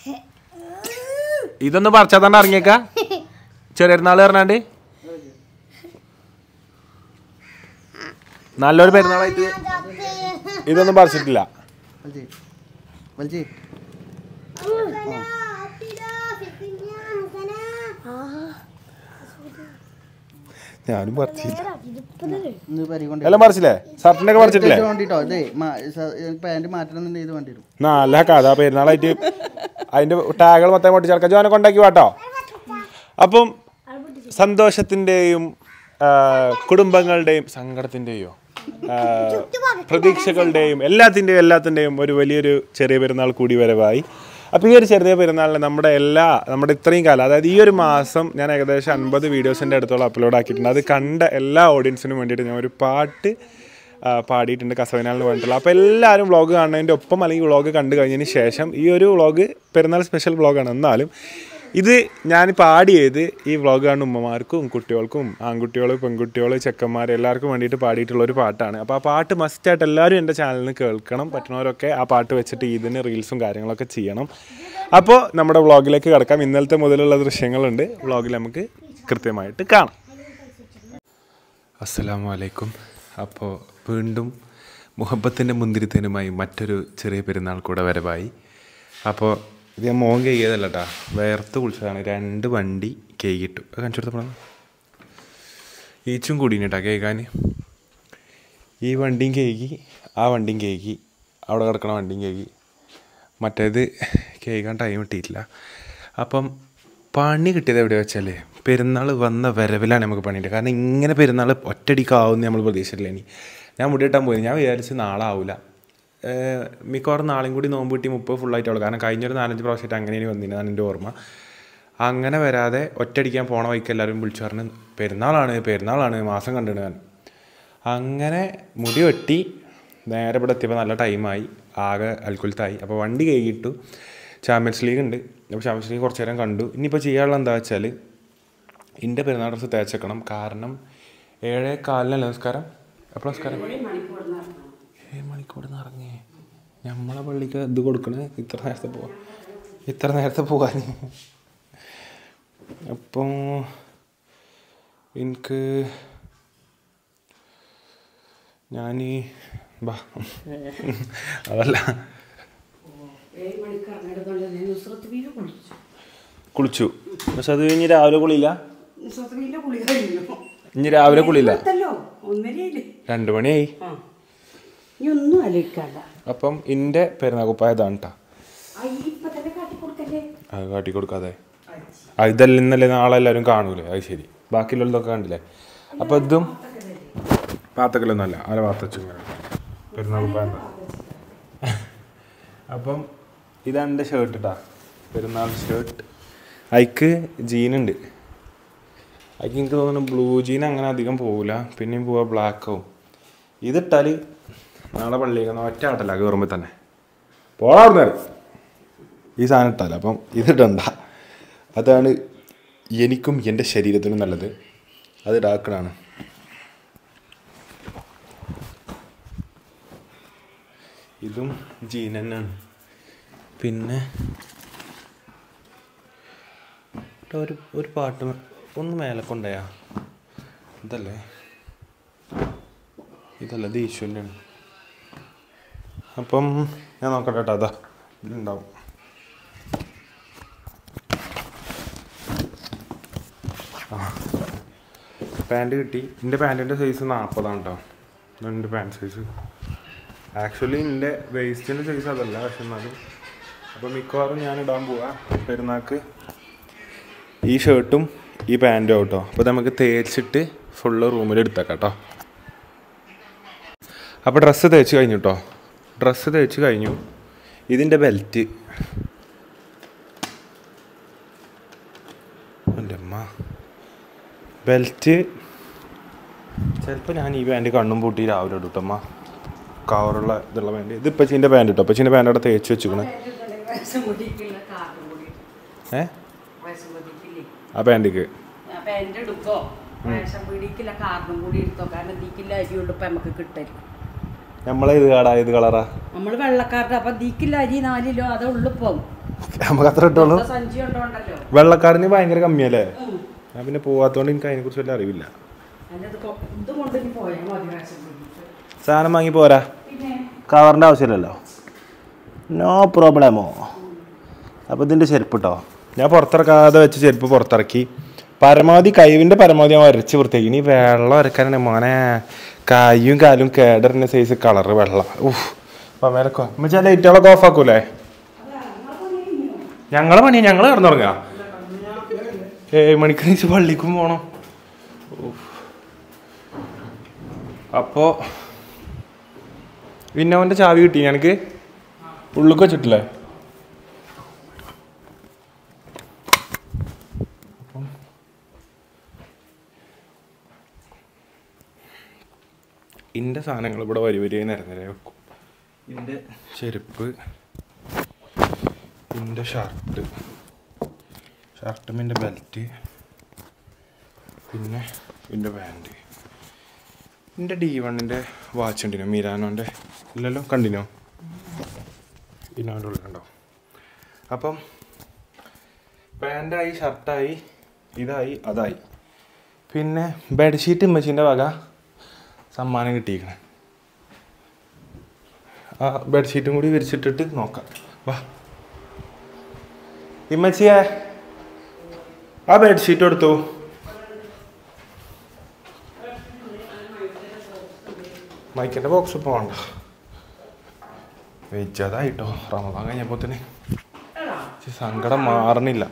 ഇതൊന്ന് പറിച്ചാത്താണ്ട് ഇറങ്ങിയേക്ക ചെറിയൊരുന്നാൾ പറഞ്ഞാണ്ട് നല്ലൊരു പെരുന്നാളായിട്ട് ഇതൊന്നും പറിച്ചിട്ടില്ല വലിച്ചേ വലിച്ചേ ഞാനും പറിച്ചില്ല ഇന്ന് പരി കൊണ്ട് എല്ലാം പറിച്ചില്ലേ ഷർട്ടിന്റെ ഒക്കെ പറിച്ചിട്ടില്ലേ വേണ്ടിട്ടോ ഇതേ പാന്റ് മാറ്റണമെന്നുണ്ടെങ്കിൽ ഇത് വേണ്ടി വരും നല്ല കഥ പെരുന്നാളായിട്ട് അതിന്റെ ടാഗുകൾ മൊത്തം പൊട്ടിച്ചടക്കാം ജോനെ കൊണ്ടാക്കി വാട്ടോ അപ്പം സന്തോഷത്തിന്റെയും ആ, കുടുംബങ്ങളുടെയും സങ്കടത്തിന്റെയോ ആ, പ്രതീക്ഷകളുടെയും എല്ലാത്തിൻ്റെയും എല്ലാത്തിൻ്റെയും ഒരു വലിയൊരു ചെറിയ പെരുന്നാൾ കൂടി വരവായി അപ്പോൾ ഈ ഒരു ചെറിയ പെരുന്നാളിന് നമ്മുടെ എല്ലാ നമ്മുടെ ഇത്രയും കാലം അതായത് ഈ ഒരു മാസം ഞാൻ ഏകദേശം അൻപത് വീഡിയോസിൻ്റെ അടുത്തോളം അപ്ലോഡ് ആക്കിയിട്ടുണ്ട് അത് കണ്ട എല്ലാ ഓഡിയൻസിനും വേണ്ടിയിട്ട് ഞാൻ ഒരു പാട്ട് ആ, പാടിയിട്ടുണ്ട് കസവനാളിന് വേണ്ടിയിട്ടുള്ള അപ്പോൾ എല്ലാവരും വ്ളോഗ് കാണുന്നതിൻ്റെ ഒപ്പം അല്ലെങ്കിൽ വ്ളോഗ് കണ്ടു കഴിഞ്ഞതിന് ശേഷം ഈ ഒരു വ്ളോഗ് പെരുന്നാൾ സ്പെഷ്യൽ വ്ളോഗാണ് എന്നാലും ഇത് ഞാൻ പാടിയത് ഈ വ്ളോഗ് കാണുന്ന ഉമ്മമാർക്കും കുട്ടികൾക്കും ആൺകുട്ടികൾ പെൺകുട്ടികൾ ചെക്കന്മാർ എല്ലാവർക്കും വേണ്ടിയിട്ട് പാടിയിട്ടുള്ള ഒരു പാട്ടാണ് അപ്പോൾ ആ പാട്ട് മസ്റ്റായിട്ട് എല്ലാവരും എൻ്റെ ചാനലിൽ കേൾക്കണം പറ്റുന്നവരൊക്കെ ആ പാട്ട് വെച്ചിട്ട് ഇതിന് റീൽസും കാര്യങ്ങളൊക്കെ ചെയ്യണം അപ്പോൾ നമ്മുടെ വ്ളോഗിലേക്ക് കിടക്കാം ഇന്നലത്തെ മുതലുള്ള ദൃശ്യങ്ങളുണ്ട് വ്ളോഗിൽ നമുക്ക് കൃത്യമായിട്ട് കാണാം അസ്സലാമു അലൈക്കും അപ്പോൾ വീണ്ടും മുഹബത്തിൻ്റെ മുന്തിരിത്തേനുമായി മറ്റൊരു ചെറിയ പെരുന്നാൾ കൂടെ വരവായി അപ്പോൾ ഇത് ഞാൻ മോൻ കേകിയതല്ല കേട്ടാ വേർത്ത് കുളിച്ചതാണ് രണ്ട് വണ്ടി കേകിട്ടു അത് കാണിച്ചു കൊടുത്തപ്പോൾ ഈച്ചും കൂടി കേട്ടാ കേൾക്കാൻ ഈ വണ്ടിയും കേകി ആ വണ്ടിയും കേകി അവിടെ കിടക്കണ വണ്ടിയും കേകി മറ്റേത് കേൾക്കാൻ ടൈം കിട്ടിയിട്ടില്ല അപ്പം പണി കിട്ടിയത് എവിടെ വെച്ചാൽ പെരുന്നാൾ വന്ന വരവിലാണ് നമുക്ക് പണിയിട്ട് കാരണം ഇങ്ങനെ പെരുന്നാൾ ഒറ്റടിക്കാവുമെന്ന് നമ്മൾ പ്രതീക്ഷിച്ചില്ല ഇനി ഞാൻ മുടിയിട്ടാൻ പോയി ഞാൻ വിചാരിച്ച് നാളെ ആവില്ല ഏഹ് മിക്കവാറും നാളെയും കൂടി നോമ്പ് കിട്ടി മുപ്പത് ഫുള്ളായിട്ട് ആവുള്ളൂ കാരണം കഴിഞ്ഞൊരു നാലഞ്ച് പ്രാവശ്യമായിട്ട് അങ്ങനെ വന്നിരുന്നതാണ് എൻ്റെ ഓർമ്മ അങ്ങനെ വരാതെ ഒറ്റയടിക്കാൻ പോണ വഴിക്ക് എല്ലാവരും വിളിച്ചു പറഞ്ഞ് പെരുന്നാളാണ് പെരുന്നാളാണ് മാസം കണ്ടിട്ട് ഞാൻ അങ്ങനെ മുടി വെട്ടി നേരെ ഇവിടെ എത്തിയപ്പോൾ നല്ല ടൈമായി ആകെ അൽക്കുലത്തായി അപ്പോൾ വണ്ടി കൈകിട്ടു ചാമ്പ്യൻസ് ലീഗ് ഉണ്ട് അപ്പോൾ ചാമ്പ്യൻസ് ലീഗ് കുറച്ച് നേരം കണ്ടു ഇനിയിപ്പോൾ ചെയ്യാനുള്ള എന്താ വെച്ചാൽ എൻ്റെ പെരുന്നാൾ ഡ്രസ്സ് തേച്ചേക്കണം കാരണം ഏഴേ കാലിനല്ല നമസ്കാരം എപ്പോൾ നമസ്കാരം ഏഴ് മണിക്കൂർ നിന്ന് ഇറങ്ങി നമ്മളെ പള്ളിക്ക് ഇത് കൊടുക്കണേ ഇത്ര നേരത്തെ പോവാ ഇത്ര നേരത്തെ പോകാൻ അപ്പോൾ എനിക്ക് ഞാൻ ബാ അതല്ല ഏഴ് മണിക്ക് ഇറങ്ങിയതുകൊണ്ട് ഞാൻ നുസ്രത്ത് വീട് കുളിച്ചു കുളിച്ചു പക്ഷെ അത് കഴിഞ്ഞ് രാവിലെ കുളിയില്ല നുസ്രത്ത് വീടിന്റെ കുളി കഴിഞ്ഞു ഇനി രാവിലെ കുളിയില്ല പത്തല്ലോ ഒന്നരയില്ലേ രണ്ട് മണിയായി ആ ഇനി ഒന്നും ആലോചിക്കണ്ട അപ്പം എൻ്റെ പെരുന്നാക്കുപ്പായ ഇതാണ് കേട്ടോ ആ ഈ ഇപ്പൊ തന്നെ കാട്ടിക്കൊടുക്കല്ലേ അത് കാട്ടി കൊടുക്കാതെ ആ ഇതല്ല ഇന്നല്ലേ നാളെ എല്ലാവരും കാണൂലേ അത് ശരി ബാക്കിയുള്ളതൊക്കെ കണ്ടില്ലേ അപ്പോൾ ഇതും പാത്തക്കലൊന്നുമല്ല ആരെ പാത്തച്ചു പെരുന്നാൾ അപ്പം ഇതാണ് എൻ്റെ ഷർട്ട് ഇട്ടാ പെരുന്നാൾ ഷർട്ട് അയക്ക് ജീനുണ്ട് അയക്ക് എനിക്ക് തോന്നുന്നു ബ്ലൂ ജീൻ അങ്ങനെ അധികം പോവില്ല പിന്നെയും പോവാ ബ്ലാക്ക് ആവും ഇതിട്ടാൽ നാളെ പള്ളിയിൽ ഒറ്റ ആട്ടല്ല കയറുമ്പോൾ തന്നെ പോടാ അവിടുന്ന് ഈ സാധനം ഇട്ടാല അപ്പം ഇതിടണ്ട അതാണ് എനിക്കും എൻ്റെ ശരീരത്തിനും നല്ലത് അത് ഇടാക്കണാണ് ഇതും ജീൻ തന്നെയാണ് പിന്നെ ട്ടോ ഒരു ഒരു പാട്ട് ഒന്ന് മേലെ കൊണ്ടയാ ഇതല്ലേ ഇതല്ല ഇത് ഈശ്വരൻ്റെയാണ് അപ്പം ഞാൻ നോക്കട്ടെ കേട്ടോ അതാ ഇതിലുണ്ടാവും പാൻറ് കിട്ടി എൻ്റെ പാൻറ്റിൻ്റെ സൈസ് നാൽപ്പതാണ് കേട്ടോ എൻ്റെ പാൻറ് സൈസ് ആക്ച്വലി എൻ്റെ വേസ്റ്റിൻ്റെ സൈസ് അതല്ല പക്ഷെ എന്നാലും അപ്പോൾ മിക്കവാറും ഞാൻ ഇടാൻ പോവാ പെരുന്നാൾക്ക് ഈ ഷർട്ടും ഈ പാൻറ്റും കേട്ടോ അപ്പോൾ നമുക്ക് തേച്ചിട്ട് ഫുള്ള് റൂമിൽ എടുത്തേക്കാം കേട്ടോ അപ്പോൾ ഡ്രസ്സ് തേച്ച് കഴിഞ്ഞു കേട്ടോ ഡ്രസ്സ് തേച്ച് കഴിഞ്ഞു ഇതിൻ്റെ ബെൽറ്റ് എൻ്റെ അമ്മ ബെൽറ്റ് ചിലപ്പോൾ ഞാൻ ഈ പാൻറ്റ് കണ്ണും പൂട്ടി രാവിലെ ഇടും കേട്ടോ അമ്മ കവറുള്ള ഇതുള്ള പാൻറ്റ് ഇത് ഇപ്പച്ചീൻ്റെ പാൻറ്റ് കേട്ടോ ഇപ്പച്ചീൻ്റെ പാൻറ്റ് അവിടെ തേച്ച് വെച്ചിക്കണ് വയസ്സുമുടിക്കുള്ള കാർഡ് കൂടി ഏ വയസ്സുമുടിക്കില്ലേ ആ പാൻറ്റിക്ക് അപ്പൊ എന്റെ എടുക്കോ റേഷൻ പീടിക്കില്ല കാർഡും കൂടി എടുത്തോ കാരണം ദീക്കില്ല അരി കൊണ്ട് ഇപ്പൊ നമുക്ക് കിട്ടരുത് നമ്മളെ ഇത് കാടാ ഇത് കളറാ നമ്മള് വെള്ളക്കാരുടെ അപ്പൊ ദീക്കില്ല അരി നാല് കിലോ അതേ ഉള്ളിപ്പം നമുക്ക് അത്ര ഇട്ടുള്ളൂ ഇപ്പൊ സഞ്ചി ഉണ്ടോണ്ടല്ലോ വെള്ളക്കാടിന് ഭയങ്കര കമ്മിയല്ലേ ഞാൻ പിന്നെ പോവാത്തോണ്ട് എനിക്ക് അതിനെ കുറിച്ച് വല്ല അറിവില്ല അതിന്റെ ഇത് കൊ- ഇത് കൊണ്ടിനി പോയാൽ മതി റേഷൻ പീടികയിൽ. സാധനം വാങ്ങി പോരാ പിന്നെ കവറിൻ്റെ ആവശ്യമില്ലല്ലോ നോ പ്രോബ്ലമോ അപ്പോൾ ഇതിൻ്റെ ചെരുപ്പ് കേട്ടോ ഞാൻ പുറത്തിറക്കാതെ വെച്ച് ചെരുപ്പ് പുറത്തിറക്കി പരമാവധി കഴിവിൻ്റെ പരമാവധി ഞാൻ വരച്ച് വൃത്തിയാക്കി ഇനി വെള്ളം ഇറക്കാനാണ് മോനെ കയ്യും കാലും കേടറിൻ്റെ സൈസ് കളറ് വെള്ളം ഊഹ് അപ്പം മേലക്കോ മച്ചാ ലൈറ്റുകളൊക്കെ ഓഫ് ആക്കൂലേ ഞങ്ങളെ പണി ഞങ്ങൾ കിടന്നുറങ്ങാ ഏഴ് മണിക്ക് നീച്ച് പള്ളിക്കും പോണം അപ്പോൾ പിന്നെ അവൻ്റെ ചാവി കിട്ടി എനിക്ക് ഉള്ളിക്ക് വെച്ചിട്ടില്ലേ അപ്പം ഇൻ്റെ സാധനങ്ങൾ ഇവിടെ വരി വരിയായി നിരനിര വെക്കും ഇതിൻ്റെ ചെരുപ്പ് ഇതിൻ്റെ ഷർട്ട് ഷർട്ടും എൻ്റെ ബെൽറ്റ് പിന്നെ ഇതിൻ്റെ പാൻറ്റ് എൻ്റെ ഡി വണ്ണിൻ്റെ വാച്ച് ഉണ്ടിനോ മീരാനോൻ്റെ ഇല്ലല്ലോ കണ്ടിനോ ഇന്നോൻ്റെ ഉള്ളിലുണ്ടോ അപ്പം പാൻറ്റായി ഷർട്ടായി ഇതായി അതായി പിന്നെ ബെഡ്ഷീറ്റ് ഉമ്മച്ചീൻ്റെ വക സമ്മാനം കിട്ടിയിരിക്കണേ ആ ബെഡ്ഷീറ്റും കൂടി വിരിച്ചിട്ടിട്ട് നോക്കാം വാ ഇമ്മച്ചിയെ ആ ബെഡ്ഷീറ്റ് എടുത്തു മൈക്കിൻ്റെ ബോക്സ് ഇപ്പോൾ വേണ്ട വെച്ചതായിട്ടോ റമദാൻ കഴിഞ്ഞപ്പോത്തിന് എടാ, സങ്കടം മാറണില്ല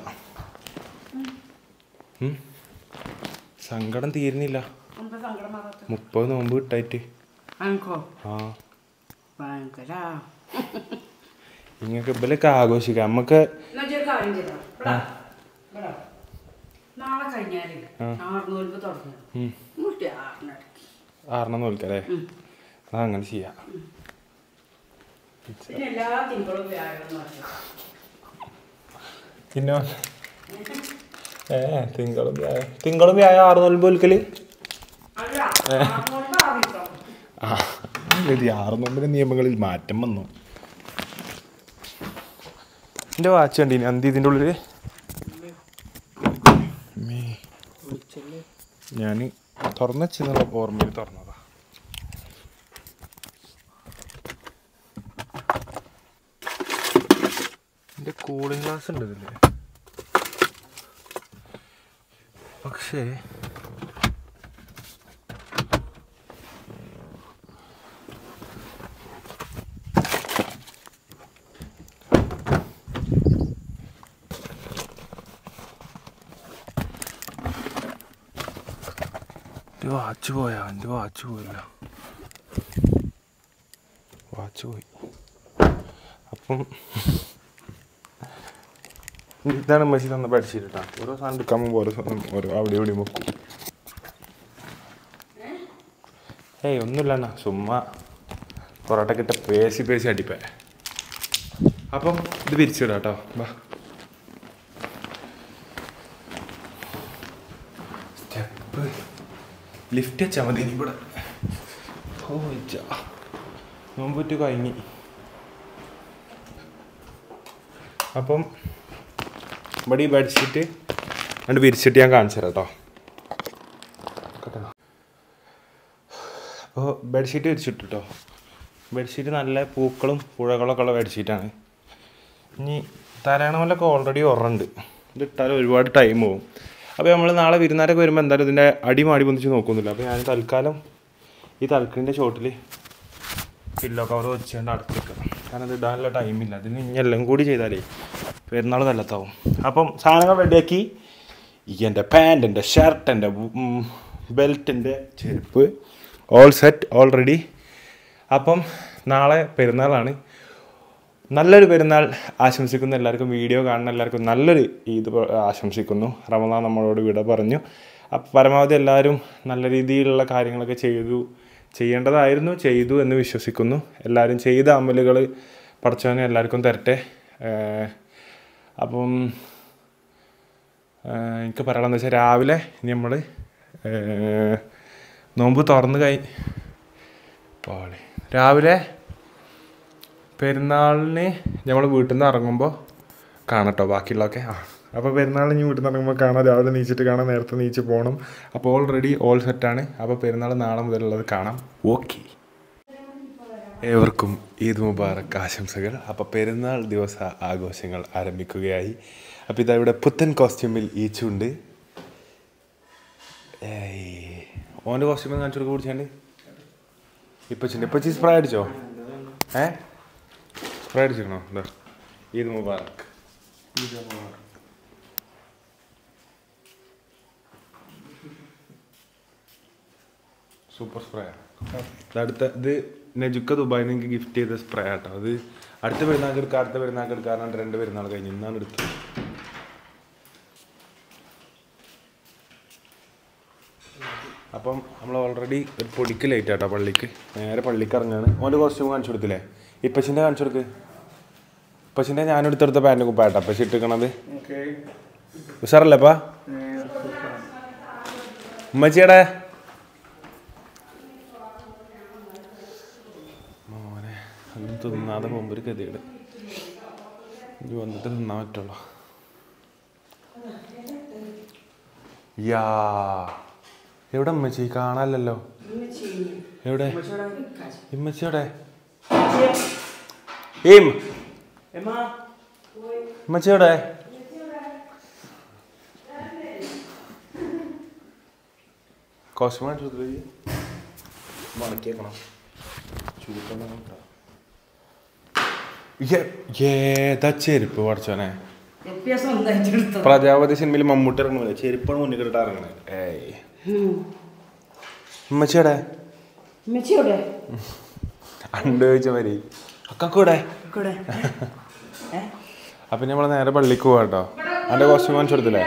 ഉം. സങ്കടം തീരുന്നില്ല എന്താ സങ്കടം മാറാത്ത മുപ്പത് നോമ്പ് കിട്ടായിട്ട് അനക്കോ ആ ഭയങ്കര ഇങ്ങക്ക് ഇവലൊക്കെ ആഘോഷിക്കാം നമുക്ക് എന്നാ ഇജ്ജ് ഒരു കാര്യം ചെയ്തോ ഇവിടെ ഇവിടെ നാളെ കഴിഞ്ഞാല് ആറുനൂൽപ്പ് തുടങ്ങും ഉം. നൂറ്റി ആറിനടക്കി ആറണം നോൽക്കല്ലേ ഉം. ആ അങ്ങനെ ചെയ്യാം പിന്നെ എല്ലാ തിങ്കളും വ്യാഴവും നോക്കി പിന്നെ ഏ തിങ്കളും വ്യാഴം തിങ്കളും വ്യാഴം ആറ് നോൽമ്പ് നോൽക്കല് അല്ല ആറുനൂൽപ്പ് ആറിട്ടോ ആ ഇത് ആറ് നോമ്പിൻ്റെ നിയമങ്ങളിൽ മാറ്റം വന്നു എൻ്റെ വാച്ച് കണ്ടീനി അന്തി ഇതിൻ്റെ ഉള്ളിൽ ഞാൻ തുറന്നു വെച്ചെന്നുള്ള ഓർമ്മയിൽ തുറന്നതാ എൻ്റെ കൂളിംഗ് ഗ്ലാസ് ഉണ്ട് ഇതിൽ പക്ഷേ എൻ്റെ വാച്ച് പോയാ എൻ്റെ വാച്ച് പോയില്ല വാച്ച് പോയി അപ്പം ഇതാണ് മെസ്സി തന്ന ബെഡ്ഷീറ്റ് കേട്ടോ ഓരോ സാധനം എടുക്കാൻ പോകുമ്പോൾ ഓരോ സാധനം ഓരോ അവിടെ ഇവിടെ വെക്കും ഏയ് ഒന്നുമില്ല അണ്ണാ ചുമ്മാ പൊറോട്ട കിട്ട പേശി പേശി അടിപ്പേ അപ്പം ഇത് വിരിച്ചിടാം കേട്ടോ ബാ സ്റ്റെപ്പ് ലിഫ്റ്റ് വെച്ചാൽ മതി ഇനി ഇവിടെ ഓ ഇച്ചാ നോമ്പുറ്റ് കഴിഞ്ഞ് അപ്പം ഇവിടെ ഈ ബെഡ്ഷീറ്റ് രണ്ട് വിരിച്ചിട്ട് ഞാൻ കാണിച്ചു തരാം കേട്ടോ അപ്പോൾ ബെഡ്ഷീറ്റ് വിരിച്ചിട്ട് കേട്ടോ ബെഡ്ഷീറ്റ് നല്ല പൂക്കളും പുഴകളൊക്കെ ഉള്ള ബെഡ്ഷീറ്റാണ് ഇനി തലയണമല്ലൊക്കെ ഓൾറെഡി ഉറണ്ട് ഇത് ഇട്ടാൽ ഒരുപാട് ടൈം പോകും അപ്പോൾ നമ്മൾ നാളെ വിരുന്നാരൊക്കെ വരുമ്പോൾ എന്തായാലും ഇതിൻ്റെ അടി മാടി പൊന്നിച്ച് നോക്കുന്നില്ല അപ്പോൾ ഞാൻ തൽക്കാലം ഈ തൽക്കിൻ്റെ ചോട്ടിൽ പില്ലോ കവർ വെച്ചുകൊണ്ട് അടുത്ത് വെക്കണം കാരണം ഇത് ഇടാനുള്ള ടൈമില്ല അതിന് ഇനി എല്ലാം കൂടി ചെയ്താലേ പെരുന്നാൾ കൊല്ലത്താവും അപ്പം സാധനങ്ങൾ റെഡിയാക്കി ഈ എൻ്റെ പാൻറ് എൻ്റെ ഷർട്ട് എൻ്റെ ബെൽറ്റിൻ്റെ ചെരുപ്പ് ഓൾ സെറ്റ് ഓൾറെഡി അപ്പം നാളെ പെരുന്നാളാണ് നല്ലൊരു പെരുന്നാൾ ആശംസിക്കുന്നു എല്ലാവർക്കും വീഡിയോ കാണുന്ന എല്ലാവർക്കും നല്ലൊരു ഈദ് പ- ആശംസിക്കുന്നു റമദാൻ നമ്മളോട് വിട പറഞ്ഞു അപ്പം പരമാവധി എല്ലാവരും നല്ല രീതിയിലുള്ള കാര്യങ്ങളൊക്കെ ചെയ്തു ചെയ്യേണ്ടതായിരുന്നു ചെയ്തു എന്ന് വിശ്വസിക്കുന്നു എല്ലാവരും ചെയ്ത അമലുകൾ പഠിച്ചവനെ എല്ലാവർക്കും തരട്ടെ ഏഹ് അപ്പം ഏഹ് എനിക്ക് പറയാനുള്ളത് വെച്ചാൽ രാവിലെ നമ്മൾ നോമ്പ് തുറന്ന് കഴി പാളി രാവിലെ പെരുന്നാളിന് നമ്മൾ വീട്ടിൽ നിന്ന് ഇറങ്ങുമ്പോൾ കാണട്ടോ ബാക്കിയുള്ളതൊക്കെ ആ അപ്പോൾ പെരുന്നാൾ ഇനി വീട്ടിൽ നടക്കുമ്പോൾ കാണാം രാവിലെ നീച്ചിട്ട് കാണാം നേരത്തെ നീച്ച് പോകണം അപ്പോൾ ഓൾറെഡി ഓൾ സെറ്റാണ് അപ്പോൾ പെരുന്നാൾ നാളെ മുതലുള്ളത് കാണാം ഓക്കെ ഏവർക്കും ഈദ് മുബാറക്ക് ആശംസകൾ അപ്പോൾ പെരുന്നാൾ ദിവസ ആഘോഷങ്ങൾ ആരംഭിക്കുകയായി അപ്പോൾ ഇതാ ഇവിടെ പുത്തൻ കോസ്റ്റ്യൂമിൽ ഈച്ചുണ്ട് ഏയ് ഓൻ്റെ കോസ്റ്റ്യൂം കാണിച്ചു കൊടുക്കുക കുടിച്ചാണ്ട് ഇപ്പച്ചിൻ്റെ ഇപ്പച്ചി സ്പ്രേ അടിച്ചോ ഏ സ്പ്രേ അടിച്ചിരുന്നോ എന്താ ഈദ് മുബാറക്ക് സൂപ്പർ സ്പ്രേ അടുത്ത ഇത് നജുക്ക ദുബായിൽ നിന്ന് എനിക്ക് ഗിഫ്റ്റ് ചെയ്ത സ്പ്രേ ആട്ടോ അത് അടുത്ത പെരുന്നാൾക്ക് എടുക്കുക അടുത്ത പെരുന്നാൾക്ക് എടുക്കാറുണ്ട് രണ്ട് പെരുന്നാൾ കഴിഞ്ഞ് ഇന്നാണ് എടുത്തത് അപ്പം നമ്മൾ ഓൾറെഡി ഒരു പൊടിക്ക് ലേറ്റ് ആട്ടോ പള്ളിക്ക് നേരെ പള്ളിക്ക് ഇറങ്ങാണ് ഓൻ്റെ കോസ്റ്റ്യൂം കാണിച്ചു കൊടുത്തില്ലേ ഇപ്പച്ചിൻ്റെ കാണിച്ചു കൊടുക്ക് ഇപ്പച്ചിൻ്റെ ഞാൻ എടുത്തെടുത്ത പാൻറ്റ് കുപ്പായിട്ടാ ഇപ്പച്ചി ഇട്ടിക്കണത് ഉഷാറല്ലേപ്പാ ഉമ്മച്ചിയുടെ മോനെ ഒന്നും തിന്നാതെ പോകുമ്പോൾ ഒരു ഗതികേട് ഇത് വന്നിട്ട് തിന്നാൻ പറ്റുള്ളൂ യാ എവിടെ ഉമ്മച്ചി കാണാനല്ലോ എവിടെ ഇമ്മച്ചി എവിടെ ഏം ഉമ്മച്ചി എവിടെ കോസ്റ്റ്യൂമായിട്ട് മണക്കിയേക്കണം ചൂടുള്ള ഏതാ ചെരുപ്പ് പഠിച്ചോനെ എപ്പിയ സ്വന്തമായിട്ട് എടുത്തോ പ്രജാപതി സിനിമയിൽ മമ്മൂട്ടി ഇറങ്ങുന്നില്ല ചെരുപ്പാണ് മുന്നിൽ കിട്ടാ ഇറങ്ങണേ ഏയ് ഉമ്മച്ചിയുടെ ഉമ്മച്ചിയോടെ അണ്ട് ചോദിച്ച മതി അക്കൂടെ കൂടെ അപ്പൊ നമ്മൾ നേരെ പള്ളിക്ക് പോവാ കേട്ടോ അതിന്റെ കോസ്റ്റ്യൂം കാണിച്ചു കൊടുത്തില്ലേ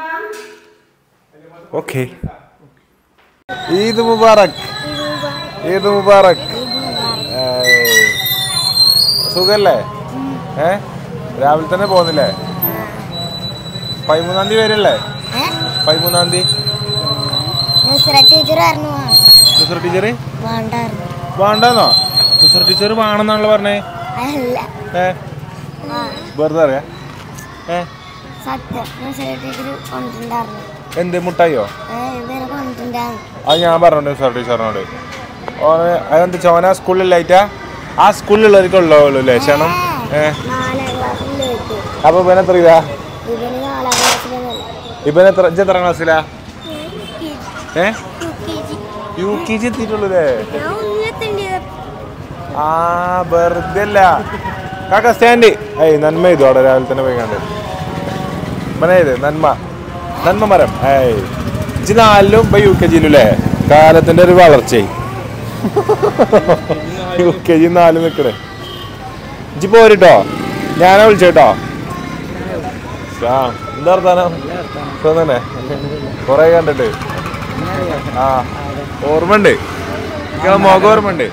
ഓക്കെ ഈദ് മുബാറക് ഈദ് മുബാറക് ഏയ്. സുഖല്ലേ ഏ രാവിലെ തന്നെ പോകുന്നില്ലേ പതിമൂന്നാം തീയതി വരല്ലേ പതിമൂന്നാം തീയതി നുസ്ര ടീച്ചർ പറഞ്ഞു തുസർ ടീച്ചർ വേണ്ടായിരുന്നു വേണ്ടെന്നോ തുസർ ടീച്ചർ വേണമെന്നാണല്ലോ പറഞ്ഞേ അല്ല ഏ വെറുതെ അറിയാ ഏ സത്യം നുസ്ര ടീച്ചർ കൊണ്ടിട്ടുണ്ടായിരുന്നു എന്ത് മുട്ടായിയോ ഏഹ് ഇവരെ കൊണ്ടിട്ടുണ്ടായിരുന്നു അത് ഞാൻ പറഞ്ഞു സാർ ടീച്ചറിനോട് ഓന് അതെന്താ ചോന സ്കൂളിലായിട്ടാ ആ സ്കൂളിലുള്ളവർക്ക് ഉള്ളൂ അല്ലേ ക്ഷണം ഏ നാലാം ക്ലാസ്സിൽ വെച്ചു അപ്പൊ ഇവൻ എത്ര ഇതാ ഇവന് നാലാം ക്ലാസ്സിലൊന്നല്ല ഇവൻ എത്ര ഇജ്ജ് എത്ര ക്ലാസ്സിലാ ഏ U K G U K G എത്തിയിട്ടുള്ളൂല്ലേ ഞാൻ ഒന്നെത്തണ്ടി ആ വെറുതെ അല്ല കാക്ക സ്റ്റാൻഡ് ഏയ് നന്മ ചെയ്തു അവിടെ രാവിലെ തന്നെ പോയി കണ്ട് മനേത് നന്മ നന്മ മരം ഏയ് ഇജ്ജ് നാലിലും ഇപ്പൊ യു കെ ജിയിലും അല്ലേ കാലത്തിന്റെ ഒരു വളർച്ചയായി യു കെ ജി നാല് നിക്കണേ ഇജ്ജ് പോരിട്ടോ ഞാനാ വിളിച്ചേട്ടോ ആ എന്താ വർത്താനം സുഖം തന്നെ കൊറേ കണ്ടിട്ട് ആ ഓർമ്മ ഉണ്ട് മുഖം ഓർമ്മ ഉണ്ട്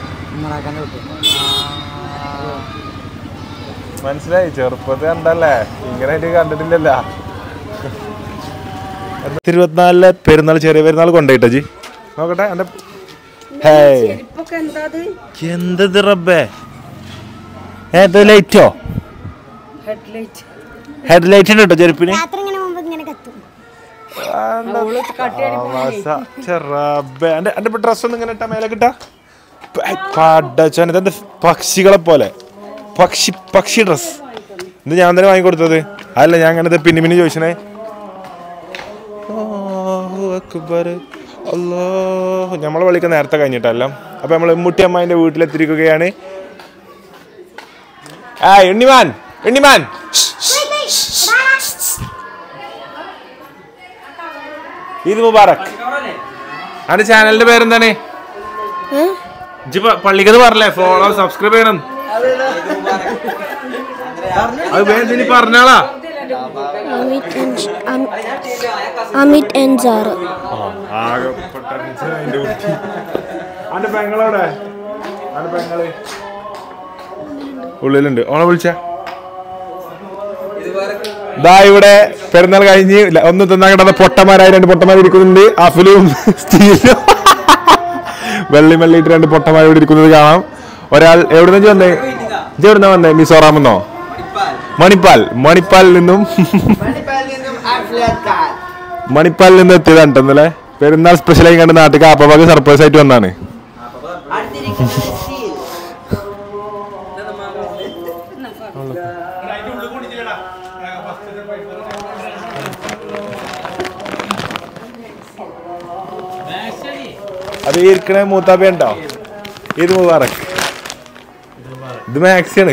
മനസ്സിലായി ചെറുപ്പത്തിൽ കണ്ടല്ലേ ഇങ്ങനെ ആയിട്ട് കണ്ടിട്ടില്ലല്ല ഇരുപത്തിനാലിലെ പെരുന്നാൾ ചെറിയ പെരുന്നാൾ കൊണ്ടുപോയിട്ടോ ജി നോക്കട്ടെ എന്റെ ഹേയ് ചെരുപ്പൊക്കെ എന്താ അത് എന്തത് റബ്ബേ ഏതോ ലൈറ്റോ ഹെഡ്ലൈറ്റ് ഹെഡ് ലൈറ്റ് ഉണ്ട് കേട്ടോ ചെരുപ്പിന് രാത്രി ഇങ്ങനെ മുമ്പ് ഇങ്ങനെ കത്തും എന്റെ ഡ്രസ് ഒന്നും ഇങ്ങനെ ഇട്ടാ മേലെ കിട്ടാ പടച്ചോനെ ഇതെന്ത് പക്ഷികളെ പോലെ പക്ഷി പക്ഷി ഡ്രസ് ഇത് ഞാൻ തന്നെ വാങ്ങിക്കൊടുത്തത് അല്ല ഞാൻ അങ്ങനെ പിന്നെ പിന്നെ ചോദിച്ചേ അല്ലാഹു നമ്മളെ വിളിക്കാൻ നേരത്തെ കഴിഞ്ഞിട്ടല്ല അപ്പൊ നമ്മൾ മുട്ടി അമ്മായിന്റെ വീട്ടിലെത്തിയിരിക്കുകയാണ് ആ എണ്ണിമാൻ എണ്ണിമാൻ ഈദ് മുബാറക് അന്റെ ചാനലിന്റെ പേരെന്താണ് ഇജ്ജ് പ- പള്ളിക്കത് പറഞ്ഞല്ലേ ഫോളോ സബ്സ്ക്രൈബ് ചെയ്യണം അത് വേഗം ഇനി പറഞ്ഞാളാ അമിത് എൻസാറ് അന്റെ പെങ്ങളവിടെ അന്റെ പെങ്ങള് ഉള്ളിലുണ്ട് ഓണെ വിളിച്ച ദാ ഇവിടെ പെരുന്നാൾ കഴിഞ്ഞ് ല- ഒന്ന് തിന്നാൻ കിടന്ന പൊട്ടന്മാരായി രണ്ട് പൊട്ടന്മാർ ഇരിക്കുന്നുണ്ട് അഫിലും സ്റ്റീലും വെള്ളി വെള്ളിയിട്ട് രണ്ട് പൊട്ടന്മാർ ഇവിടെ ഇരിക്കുന്നത് കാണാം ഒരാൾ എവിടെ നിന്ന് വന്നേ ഇജ്ജ് എവിടുന്ന വന്നേ മിസോറാമെന്നോ മണിപ്പാൽ മണിപ്പാലിൽ നിന്നും മണിപ്പാലിൽ നിന്ന് എത്തിയതാണ് ട്ടോ ഇന്നലെ പെരുന്നാൾ സ്പെഷ്യലായി കണ്ട് നാട്ടിൽ കാപ്പഭാഗ് സർപ്രൈസ് ആയിട്ട് വന്നാണ് അത് ഈ ഇരിക്കണ മൂത്താപ്പ ഉണ്ടോ ഇത് മുബാറക് ഇത് മാക്സിയാണ്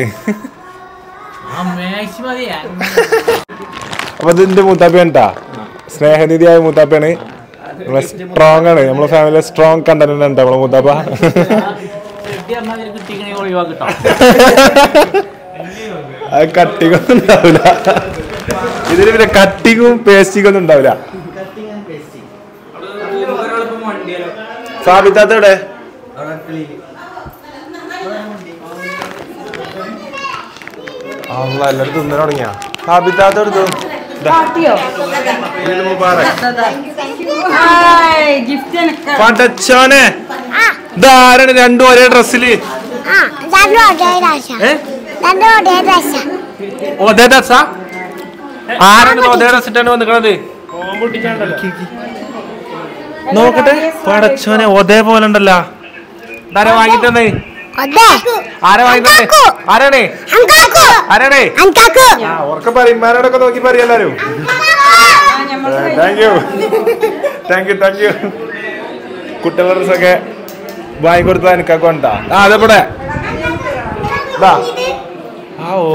അപ്പൊ ഇത് എന്റെ മൂത്താപ്പ ഉണ്ടാ സ്നേഹനിധിയായ മൂത്താപ്പയാണ് നമ്മളെ സ്ട്രോങ് ആണ് നമ്മളെ ഫാമിലി സ്ട്രോങ് കണ്ടന്റ് ഉണ്ട് നമ്മളെ മൂത്താപ്പ അത് കട്ടിങ്ങൊന്നും ഉണ്ടാവില്ല ഇതിന് പിന്നെ കട്ടിങ്ങും പേസ്റ്റിങ്ങും ഒന്നും ഉണ്ടാവില്ല സാബിത്താത്ത എവിടെ അല്ല എല്ലാവരും തിന്നൽ തുടങ്ങിയ സാബിത്താത്ത എടുത്തു ഗിഫ്റ്റ് എനിക്ക് പടച്ചോനെ ഇതാരാണ് രണ്ടും ഒരേ ഡ്രസ്സില് ആ രണ്ടും ഒരേ രാശ രണ്ടും ഒരേ രാശ ഒതേ ഡ്രസ്സ ആരാണ് ഒതേ ഡ്രസ് ഇട്ടാണ് വന്നിക്കണത് നോക്കട്ടെ പടച്ചോനെ ഒതേ പോലെ ഉണ്ടല്ലോ ഇതാരാ വാങ്ങിത്തന്നേ അതെ ആരാ വാങ്ങിത്തന്നേ ആരാണേ അങ്കാക്കു ആരാണേ അങ്കാക്കു ആ ഉറക്കെ പറയും മാരോടൊക്കെ നോക്കി പറയും എല്ലാരും thank you thank you thank you കുട്ടികളുടെ ഡ്രസ്സൊക്കെ വാങ്ങിക്കൊടുത്താ എനിക്കൊക്കെ ഉണ്ടാ ആ അതെവിടെ ദാ. ആ ഓ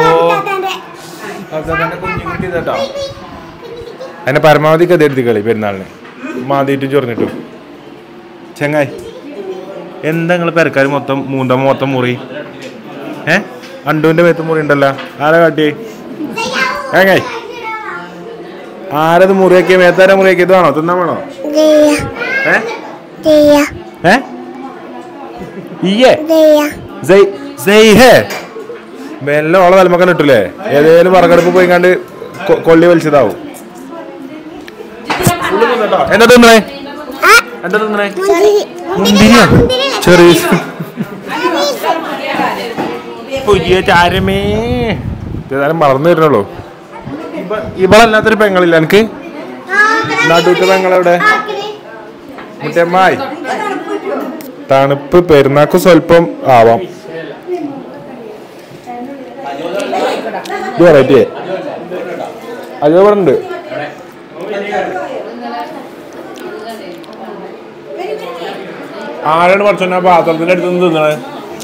കുഞ്ഞു കുട്ടി കേട്ടോ എന്നെ പരമാവധി കഥയെടുത്തി കളി പെരുന്നാളിന് മാതിയിട്ടും ചൊറിഞ്ഞിട്ടും ചെങ്ങായി എന്താ നിങ്ങൾ പെരക്കാർ മൊത്തം മൂന്ന മൊത്തം മുറി ഏ അണ്ടുവിന്റെ മേത്ത് മുറി ഉണ്ടല്ലോ ആരാ കാട്ടി ഏങ്ങായി ആരത് മുറിയാക്കിയ മേത്താര മുറിയാക്കിയ ഇതാണോ തിന്നാൻ വേണോ ജയ ഏ ജയ ഏ ഇയ്യേ ജയ സെയ് സെയ്ഹേ മെല്ലെ ഓളെ തലമക്കൻ ഇട്ടില്ലേ ഏതേലും വറകടുപ്പ് പോയി കണ്ട് കൊ- കൊള്ളി വലിച്ചതാവും എന്താ തിന്നണേ ആ എന്താ തിന്നണേ മുന്തിരി മുന്തിരിയാ മുന്തിരി ചെറിയ പുതിയ ചാരമേ ഏതായാലും മറന്നു വരുന്നുള്ളൂ ഇവളല്ലാത്തൊരു പെങ്ങളില്ല എനിക്ക് നടുത്തെ പെങ്ങളെവിടെ മുറ്റമ്മായി തണുപ്പ് പെരുന്നാക്ക് സ്വല്പം ആവാം ഇത് വെറൈറ്റി അജോ ഇവിടെ ഉണ്ട് ആരാണ് പഠിച്ചോന്നെ ആ പാത്രത്തിന്റെ അടുത്ത് നിന്ന് തിന്നണേ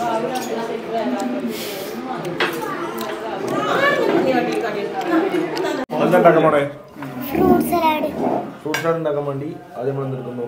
എന്താ ഉണ്ടാക്കാൻ പോണേ ഫ്രൂട്ട് സലാഡ് ഫ്രൂട്ട് സാലഡ് ഉണ്ടാക്കാൻ വേണ്ടി ആദ്യം നമ്മൾ എന്തെടുക്കുന്നു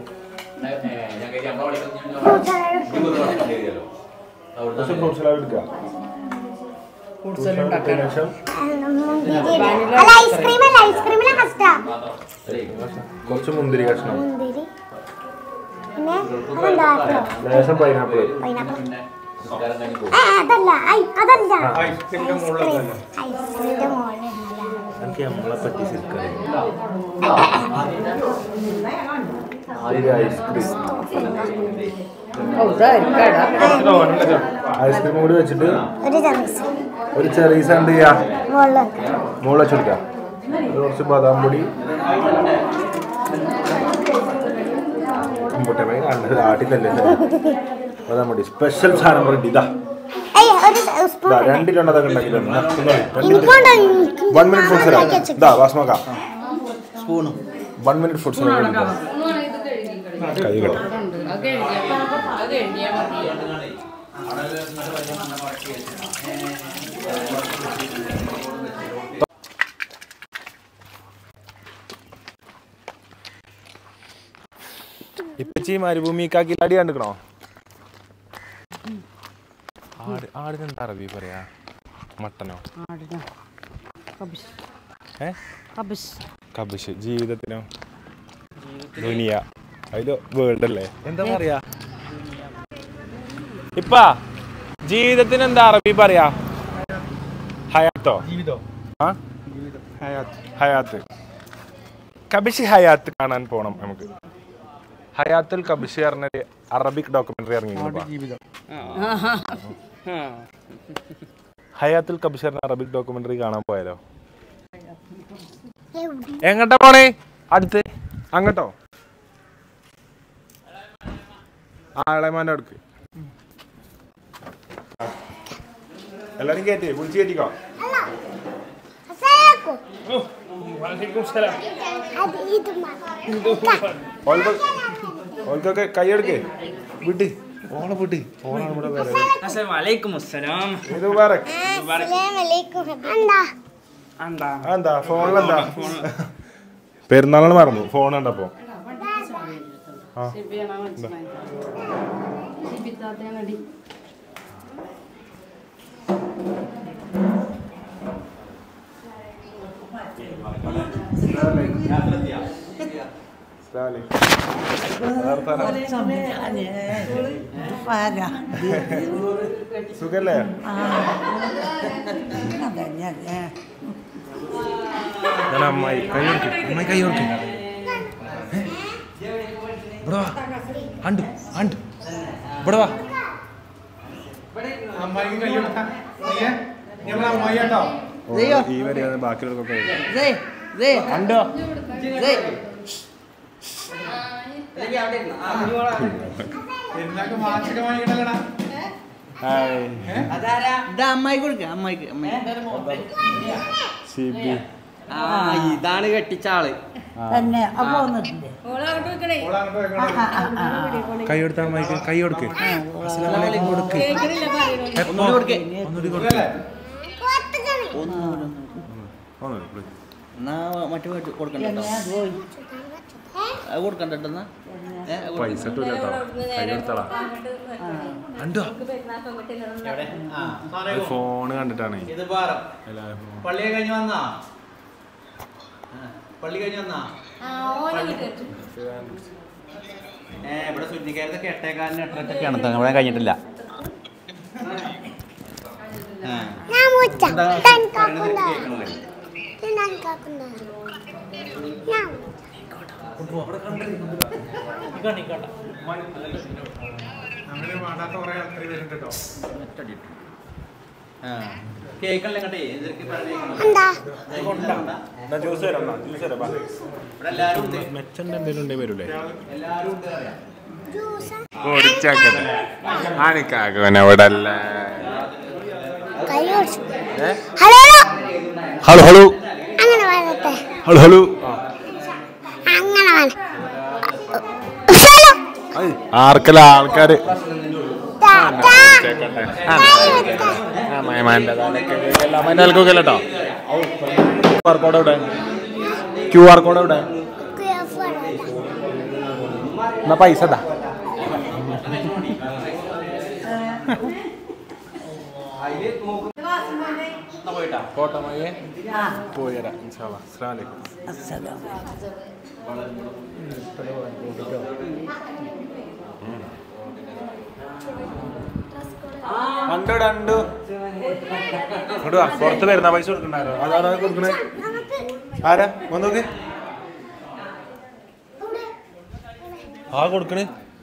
ഫ്രൂട്ട് സലാഡ് ഫ്രൂട്ട് സലാഡ് എടുക്കുക ഫ്രൂട്ട് സലാഡ് എടുത്തതിന് ശേഷം അല്ല ഐസ്ക്രീം അല്ല ഐസ്ക്രീമിലെ കഷ്ടാ കുറച്ച് മുന്തിരി കഷ്ണം മുന്തിരി പിന്നെ അതെന്താ ആപ്പിളോ ലേശം പൈനാപ്പിൾ പൈനാപ്പിൾ ഏ അതല്ല ഐ അതല്ല ഐസ്ക്രീമിന്റെ മുകളിൽ എനിക്ക് നമ്മളെ പറ്റി ഐസ്ക്രീം കൂടി വെച്ചിട്ട് ഒരു ചമീസ് ഒരു ചെറീസ് എന്ത് ചെയ്യാ മുകളിൽ മുകളിൽ വെച്ചെടുക്കാം ഒരു കുറച്ച് ബദാം പൊടി മുട്ടമേ കണ്ടത് ആട്ടിത്തല്ലേ ബദാം പൊടി സ്പെഷ്യൽ സാധനം റെഡി ഇതാ ഏയ് ഒരു സ്പൂൺ ഇതാ രണ്ട് രണ്ടോ അതൊക്കെ ഉണ്ടാക്കിയിട്ടുണ്ട് എനിക്കുണ്ടോ എനിക്ക് വൺ മിനിറ്റ് ഫുഡ് സലാഡ് ഇതാ വാസ്മക്ക സ്പൂണും വൺ മിനിറ്റ് ഫുഡ് സലാഡ് കൈ കട്ടെ അത് കഴിഞ്ഞാൽ അത് കഴിഞ്ഞാൽ മതി ഇപ്പച്ചി മരുഭൂമിക്കാക്കി അടി കണ്ടിക്കണോ ആട് ആടിനെന്താ അറബി പറയാ മട്ടനോ ആടിനോ കബിഷ് ഏ കബിഷ് കബിഷ് ജീവിതത്തിനോ ദുനിയ അതില് വേൾഡ് അല്ലേ എന്താ പറയാ ഇപ്പ ജീവിതത്തിന് എന്താ അറബി പറയാ ഹയാത്തോ ജീവിതോ ആ ഹയാത്ത് കബിഷ് ഹയാത്ത് കാണാൻ പോണം നമുക്ക് ഹയാത്തുൽ കബിഷ് പറഞ്ഞൊരു അറബിക് ഡോക്യുമെന്ററി ഇറങ്ങിയിരുന്നു ജീവിതം ഹയാത്തുൽ കബ്ഷറിന് അറബിക് ഡോക്യുമെന്ററി കാണാൻ പോയാലോ എങ്ങോട്ടാ പോണേ അടുത്ത് അങ്ങോട്ടോ ആളെമാൻ്റെ അടുക്ക് എല്ലാരും കയറ്റി വിളിച്ച് കയറ്റിക്കോ അത് ഇത് ഓൾക്ക് ഓൾക്കൊക്കെ കൈയെടുക്കേ വിട്ട് ഓളെ വിട്ട് ഓളാണ് ഇവിടെ വേറെ Assalamualaikum assalam. ഇത് വേറെ എന്താ എന്താ ഫോണിലെന്താ പെരുന്നാളിന് മറന്നു ഫോൺ കണ്ടപ്പോ ഷിബിയാണോ മനസ്സിലായി ഷിബിത്താത്തേനടി സുഖല്ലേ ഞാൻ അമ്മായി കൈ കൊടുക്കും അമ്മായി കൈ കൊടുക്കും ഇവിടെ വാ അണ്ട് അണ്ട് ഇവിടെ വാ ഓ, ഈ വരെയാണ് ബാക്കിയുള്ളവർക്കൊക്കെ വരും. അണ്ടോ ഹായ് അമ്മായി കൊടുക്ക അമ്മായിക്ക് അമ്മായി ഷിബി ആ ഇതാണ് കെട്ടിച്ച ആള് തന്നെ അപ്പൊ വന്നിട്ടില്ലേ കൈ കൊടുത്ത അമ്മായിക്ക് കൈ കൊടുക്ക് അസ്സലാമലൈക്കും കൊടുക്ക് ഒന്നുകൂടി കൊടുക്ക് ഒന്നുകൂടി കൊടുക്ക് ഒന്നുകൂടി കൊടുക്ക്. എന്നാ മറ്റു വീട്ടിൽ കൊടുക്കണ്ട അത് കൊടുക്കണ്ട എന്നാ ഏ, അത് കൊടുക്കണ്ട. പൈസ ഇട്ടൂല കേട്ടോ കൈ കൊടുത്തളാ അണ്ടോ ഫോണ് കണ്ടിട്ടാണ് ഇത് പാറം എല്ലാവരും പള്ളി കഴിഞ്ഞ് വന്നാ ആ, പള്ളി കഴിഞ്ഞ് വന്നാ ഏ ഇവിടെ ശുദ്ധിക്കാരത്തെ എട്ടേക്കാലിന് എട്ടരക്കൊക്കെയാണ് ഇവിടെ കഴിഞ്ഞിട്ടില്ല ആ. ഞാൻ മുച്ച എന്താ താൻ പറയണത് കാക്കുന്ന കേൾക്കണില്ലേ? ഞാൻ കാക്കുന്ന ഞാൻ ആ. കേൾക്കണില്ലേ ഇങ്ങോട്ടേ ഇതൊക്കെ പറഞ്ഞേക്കണോ? എന്താ ജ്യൂസ് തരാം ജ്യൂസ് തരാം ഇവിടെ എല്ലാവരും ഉണ്ട് മെച്ചൻ്റെ എന്തെങ്കിലും ഉണ്ടെങ്കിൽ വരൂലേ എല്ലാവരും ഉണ്ട് പറയാം ജ്യൂസ് പൊടിച്ചാക്കട്ടെ ആണിക്കാക്കവനെ ഇവിടെ അല്ല കൈ ഓടിച്ചു ഹലോ ഹലോ ഹലോ അങ്ങനെ വരട്ടെ ഹലോ ഹലോ അങ്ങനെ വര ആർക്കല്ല ആൾക്കാര് താ, താ. ചേക്കട്ടെ കൈ വെക്ക. കേട്ടോ ക്യു ആർ കോഡ് എവിടെ ക്യു ആർ കോഡ് എവിടെ QF വരട്ടെ. എന്നാ പൈസ ഇതാ എന്നാ പോയിട്ടാ കോട്ടമയ്യെ പോയി തരാം ഇൻഷാല്ലാ അസ്സലാമു അലൈക്കും അസ്സലാം കണ്ടു കണ്ടു ഇങ്ങോട്ട് വാ പുറത്ത് വരുന്ന പൈസ കൊടുക്കണ്ടാരോ അതാരാ കൊടുക്കണേ ആരാ വന്ന് നോക്ക് ആ കൊടുക്കണേ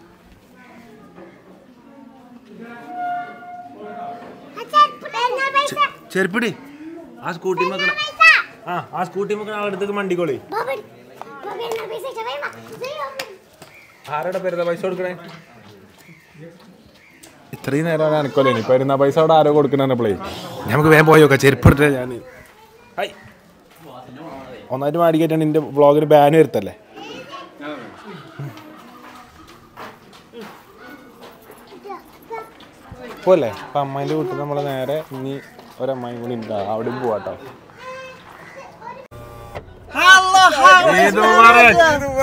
ആ ചെരുപ്പ് എന്നാ പൈസ? ചെരുപ്പിടി ആ സ്കൂട്ടി മക്കളെ പൈസ. ആ ആ സ്കൂട്ടി മക്കളെ ആളടുത്തേക്ക് മണ്ടിക്കോളി ബാബടി. ബാബി എന്നാ പൈസ ഇട്ട? വേഗം വാ. വേഗം വാ. ആരുടെ പേരുന്ന പൈസ കൊടുക്കണേ ഇത്രയും നേരം അനക്കോലേ ഇപ്പൊ വരുന്ന പൈസ അവിടെ ആരോ കൊടുക്കണേ നമുക്ക് വേഗം പോയോക്കെ ചെരുപ്പെടുത്തേ ഞാൻ ഹൈ ഒന്നായിട്ട് മാടിക്കേറ്റാണ് നിന്റെ വ്ളോഗിന് ബാൻ വരുത്തല്ലേ പോലെ അപ്പൊ അമ്മായിന്റെ വീട്ടിൽ നമ്മള് നേരെ ഇനി ഒരമ്മായും കൂടി ഉണ്ടാ അവിടെയും പോവാട്ടോ ഏത് മുബാറക്?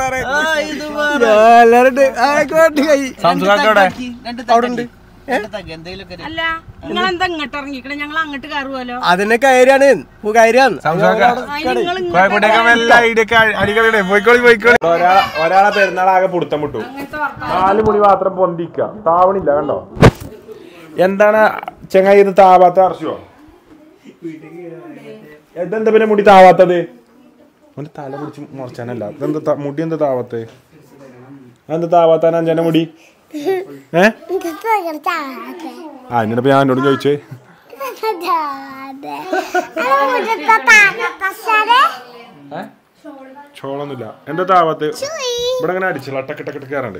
സംസുഖാക്ക എവിടെ? അല്ല നിങ്ങൾ എന്താ ഇങ്ങോട്ട് ഇറങ്ങിക്കണേ ഞങ്ങൾ അങ്ങോട്ട് കയറുമല്ലോ അതിനെ കയറാണ് കയറാണ് സംസുഖാക്ക നിങ്ങൾ കോയക്കോട്ടേക്ക് വല്ല ഐഡിയൊക്കെ അടികളിടെ പോയിക്കോളി പോയിക്കോളി ഒരാളെ ഒരാളെ പെരുന്നാളാകെ പുടുത്തം വിട്ടു അങ്ങനത്തെ വർത്താനം നാല് മുടി മാത്രം പൊന്തിക്ക താവണില്ല കണ്ടോ എന്താണ് ചെങ്ങായി ഇത് താവാത്ത അർശോ ഇതെന്താ പിന്നെ മുടി താവാത്തത് അവന്റെ തല പിടിച്ച് മുറച്ചാനല്ല ഇതെന്താ ത- മുടി എന്താ താവാത്തത് അതെന്താ താവാത്താൻ അഞ്ചന്റെ മുടി ഏ എനിക്ക് തോന്നുന്നു ചാവാത്തെ. ആ എന്നിട്ട് ഞാൻ എന്നോട് ചോദിച്ചേ ചോളൊന്നുമില്ല എന്താ താവത്ത് ഇവിടെ അങ്ങനെ അടിച്ചില്ല ടക്ക് ടക്ക് ടക്ക് കയറാണ്ട്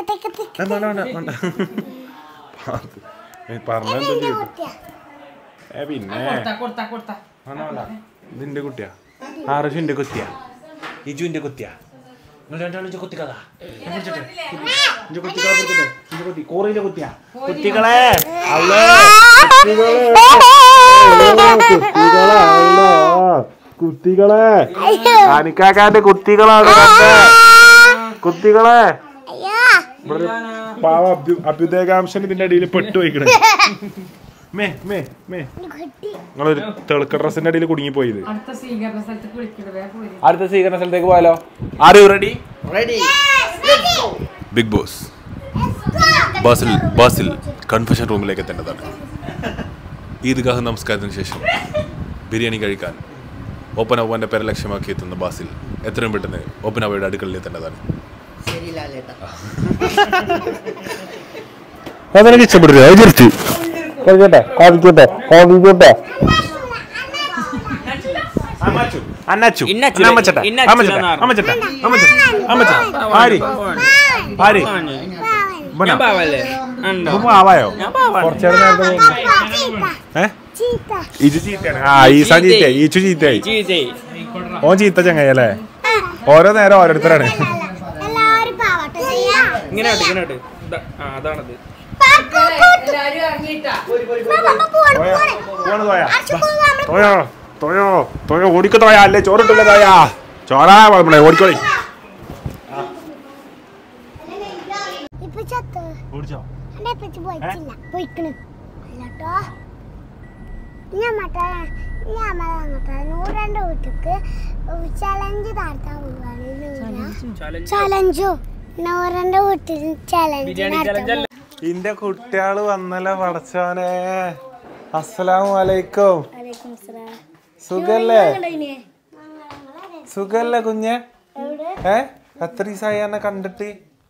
പറഞ്ഞെന്തോ ചെയ്തു ഏ പിന്നെ കൊടുത്താ കൊടുത്താ കൊടുത്താ വേണ്ട, വേണ്ട. ഇതിന്റെ കുട്ടിയാ ആറുഷു എന്റെ കുത്തിയാ ഇജു എന്റെ കുത്തിയാ നിങ്ങൾ രണ്ടാളും ഇജ്ജ് കുത്തിക്കതാ ഞാൻ പിടിച്ചിട്ട്. ഇജ്ജ് കുത്തിക്കളെ പിടിച്ചിട്ട്. ഇജ്ജ് കുത്തി. കോറിയിലെ കുത്തിയാ കുത്തികളെ അള്ളേ കുത്തികളെ കുത്തികളെ അള്ളാ. കുത്തികളെ അനിക്കാക്കാന്റെ കുത്തികളാണ് കണ്ടേ. കുത്തികളെ ഇവിടെ ഒരു പാവ അഭ്യു അഭ്യുദയകാംക്ഷൻ ഇതിന്റെ അടിയിൽ പെട്ടു പോയിക്കണേ മേ മേ മേ നിങ്ങളൊരു തെളുക്ക ഡ്രസ്സിന്റെ അടിയിൽ കുടുങ്ങി പോയത് അടുത്ത സ്വീകരണ സ്ഥലത്ത് കുളിക്കണവേ പോരി അടുത്ത സ്വീകരണ സ്ഥലത്തേക്ക് പോയാലോ are you ready ready Big Boss Basil Basil confession റൂമിലേക്ക് എത്തേണ്ടതാണ് ഈദ്ഗാഹ് നമസ്കാരത്തിന് ശേഷം ബിരിയാണി കഴിക്കാൻ ഓപ്പൻ അവന്റെ പേരെ ലക്ഷ്യമാക്കി എത്തുന്ന ബാസിൽ എത്രയും പെട്ടെന്ന് ഓപ്പൻ അവയുടെ അടുക്കളയിൽ എത്തേണ്ടതാണ് ശരി ലാലേട്ടാ അതെനിക്ക് ഇഷ്ടപ്പെട്ടില്ല അത് തിരിച്ച് കളിക്കട്ടെ കളിക്കട്ടെ കളിക്കട്ടെ അന്നാച്ചു ഇന്നച്ചു, അമ്മച്ചട്ടെ ഇന്നച്ചു അമ്മച്ചട്ടെ എന്നാണ്. അമ്മച്ചട്ടെ അമ്മച്ചട്ടെ അമ്മച്ചട്ടെ ആരി ആരി ഞാൻ പാവല്ലേ ഉണ്ടോ ഇപ്പൊ ആവായോ കുറച്ചേരം നേരത്തെ ഏ ഇത് ചീത്തയാണ് ആ ഈസാൻ ചീത്തയായി ഈച്ചു ചീത്തയായി ചീത്തേ ഓൻ ചീത്ത ചങ്ങയല്ലേ ഓരോ നേരം ഓരോരുത്തരാണ് എല്ലാവരും പാവട്ടെ ചെയ്യാ ഇങ്ങനെ ഇട്ട്, ഇങ്ങനെ ഇട്ട്. ഇതാ, ആ, അതാണത് എല്ലാരും ഇറങ്ങിയിട്ടാ പോണ് തോയാ തോയോ തോയോ തോയോ ഓടിക്കോ തോയാ അല്ലേ ചോറിട്ടില്ല തോയാ ചോറാ കുഴപ്പമില്ല ഓടിക്കോളി ഇപ്പൊ ചത്ത് ഓടിച്ചോ എന്നെ പറ്റി പോയിട്ടില്ല പോയിക്കണ് അല്ലട്ടോ ഞാൻ മറ്റേ ഞാൻ അങ്ങോട്ടെ നൂറെൻ്റെ വീട്ടിക്ക് ചലഞ്ച് നടത്താൻ പോവാണ് ചലഞ്ചോ നൂറെൻ്റെ വീട്ടിൽ ചലഞ്ച് നടത്താൻ ഇന്റെ കുട്ടികള് വന്നല്ലോ പടച്ചോനെ അസ്സലാമു അലൈക്കും സുഖല്ലേ സുഖല്ലേ കുഞ്ഞെ ഏ എത്ര ദിവസമായി എന്നെ കണ്ടിട്ട്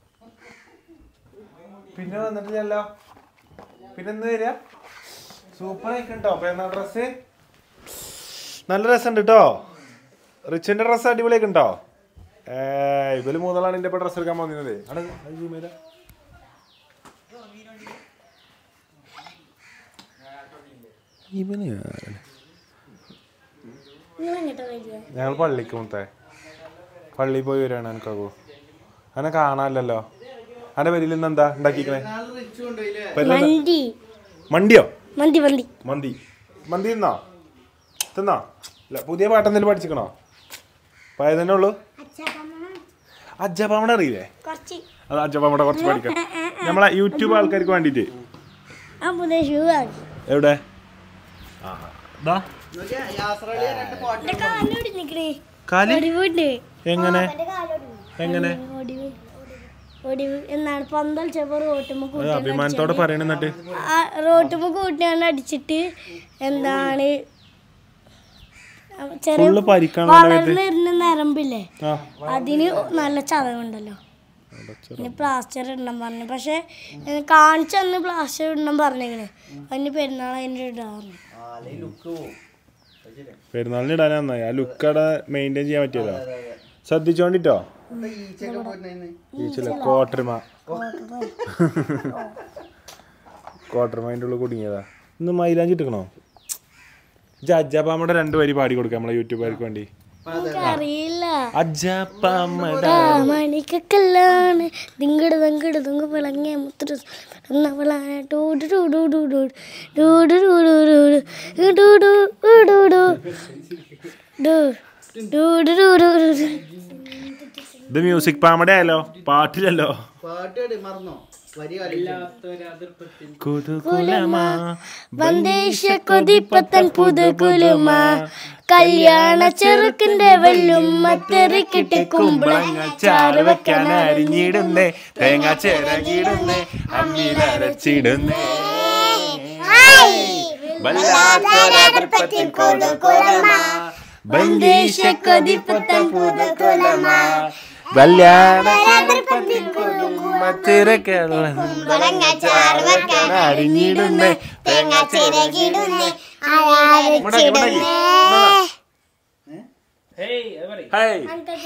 പിന്നെ വന്നിട്ടില്ലല്ലോ പിന്നെ എന്ന് വരിക സൂപ്പർ ആയിക്കണ്ടോ പെരുന്നാൾ ഡ്രസ് നല്ല രസമുണ്ട് കേട്ടോ റിച്ചിന്റെ ഡ്രസ് അടിപൊളിയൊക്കെ ഉണ്ടോ ഏ ഇവര് മൂന്നാളാണ് എന്റെ ഇപ്പൊ ഡ്രസ് എടുക്കാൻ പോകുന്നത് അവിടെ അത് zoom ചെയ്തേ. ഇവന് ഞങ്ങൾ പള്ളിക്ക് മുത്തേ പള്ളിയിൽ പോയി വരികയാണ് എനിക്കാകൂ അനെ കാണാനല്ലോ അന്റെ വരിയിൽ നിന്ന് എന്താ ഉണ്ടാക്കിക്കണേ പെരുന്നാൾ- മന്തി മണ്ടിയോ മന്തി മന്തി മന്തി മന്തി തിന്നോ തിന്നോ ഇല്ല പുതിയ പാട്ടെന്തെങ്കിലും പഠിച്ചിക്കണോ പഴയ തന്നെ ഉള്ളൂ അജ്ജപ്പാമടെ അറിയില്ലേ കുറച്ച് അത് അജ്ജപ്പാമടെ കുറച്ച് പഠിക്കാം നമ്മളെ യൂട്യൂബ് ആൾക്കാർക്ക് വേണ്ടിയിട്ട് ആ പുതിയ ഷൂ ആണ് എവിടെ ആഹാ. ദാ, എന്റെ കാലോടി നിക്കണേ കാല് ഒടിവുണ്ട് എങ്ങനെ എന്റെ കാലോടി എങ്ങനെ ഒടിവ് ഒടിവ് എന്നാണ് പന്തളിച്ചപ്പോ റോട്ടുമ്പോ അത് അഭിമാനത്തോടെ പറയണ എന്നിട്ട് റോട്ടുമ്പോ കൂട്ടിയാണ് അടിച്ചിട്ട് എന്താണ് ചെറിയ ഫുള്ള് പരിക്കാണ് വളർന്നു വരുന്ന നരമ്പില്ലേ ആ അതിന് നല്ല ചതവുണ്ടല്ലോ ഇനി പ്ലാസ്റ്റർ ഇടണം പറഞ്ഞു പക്ഷെ കാണിച്ചന്ന് പ്ലാസ്റ്റർ ഇടണം പറഞ്ഞിങ്ങനെ അതിന് പെരുന്നാൾ അതിൻ്റെ ഇടാറുണ്ട് പെരുന്നാളിന് ഇടാൻ നന്നായി ആ ലുക്ക് അവിടെ മെയിൻറ്റെയിൻ ചെയ്യാൻ പറ്റിയല്ലോ ശ്രദ്ധിച്ചോണ്ടിട്ടോ ഈച്ചില്ല കോട്ടർമ കോട്ടർമ അതിൻ്റെ ഉള്ളിൽ കുടുങ്ങിയതാ ഇന്ന് മൈലാഞ്ചി ഇട്ടിക്കണോ അജ്ജാപ്പാമ്മയുടെ രണ്ട് വരി പാടി കൊടുക്കാം നമ്മളെ യൂട്യൂബുകാർക്ക് വേണ്ടി എനിക്കറിയില്ല അജ്ജാപ്പാമ്മയുടെ മണിക്കല്ലാണ് ദിങ്കട് ദങ്കട് ദുങ്ക വിളങ്ങിയ മുത്തിട്ട് എന്നവളാണ് ടൂടു ടൂടു ടൂടു ടൂടു ടൂടു ടൂടു ടൂടു ടൂടു ടൂ ടൂടു ടൂടു ഇത് മ്യൂസിക് പാമയുടെ ആയാലോ പാട്ടിലല്ലോ പാട്ട് മറന്നോ വരി കുതുകുലമാ വന്ദേശ കൊതിപ്പത്തൻ പുതുകുലുമ കല്യാണ ചെറുക്കിന്റെ വെല്ലുമ്മ തെറിക്കിട്ട് കുമ്പളങ്ങ ചാറ് വെക്കാൻ അരിഞ്ഞിടുന്നേ തേങ്ങ ചിരകിടുന്നേ അമ്മിലരച്ചിടുന്നേ വല്ലാത്തൊരതിർപ്പത്തിൻ കൊതുകുലമ ബന്ദീശ കൊതിപ്പത്തൻ പുതുകുലമ വല്ലാത്തൊരതിർപ്പത്തിൻ കൊതുകുമ കുമ്പളങ്ങ ചാറ് വെക്കാൻ അരിഞ്ഞിടുന്നേ തേങ്ങ ചിരകിടുന്നേ അരച്ചിടുന്നേ ഹേയ്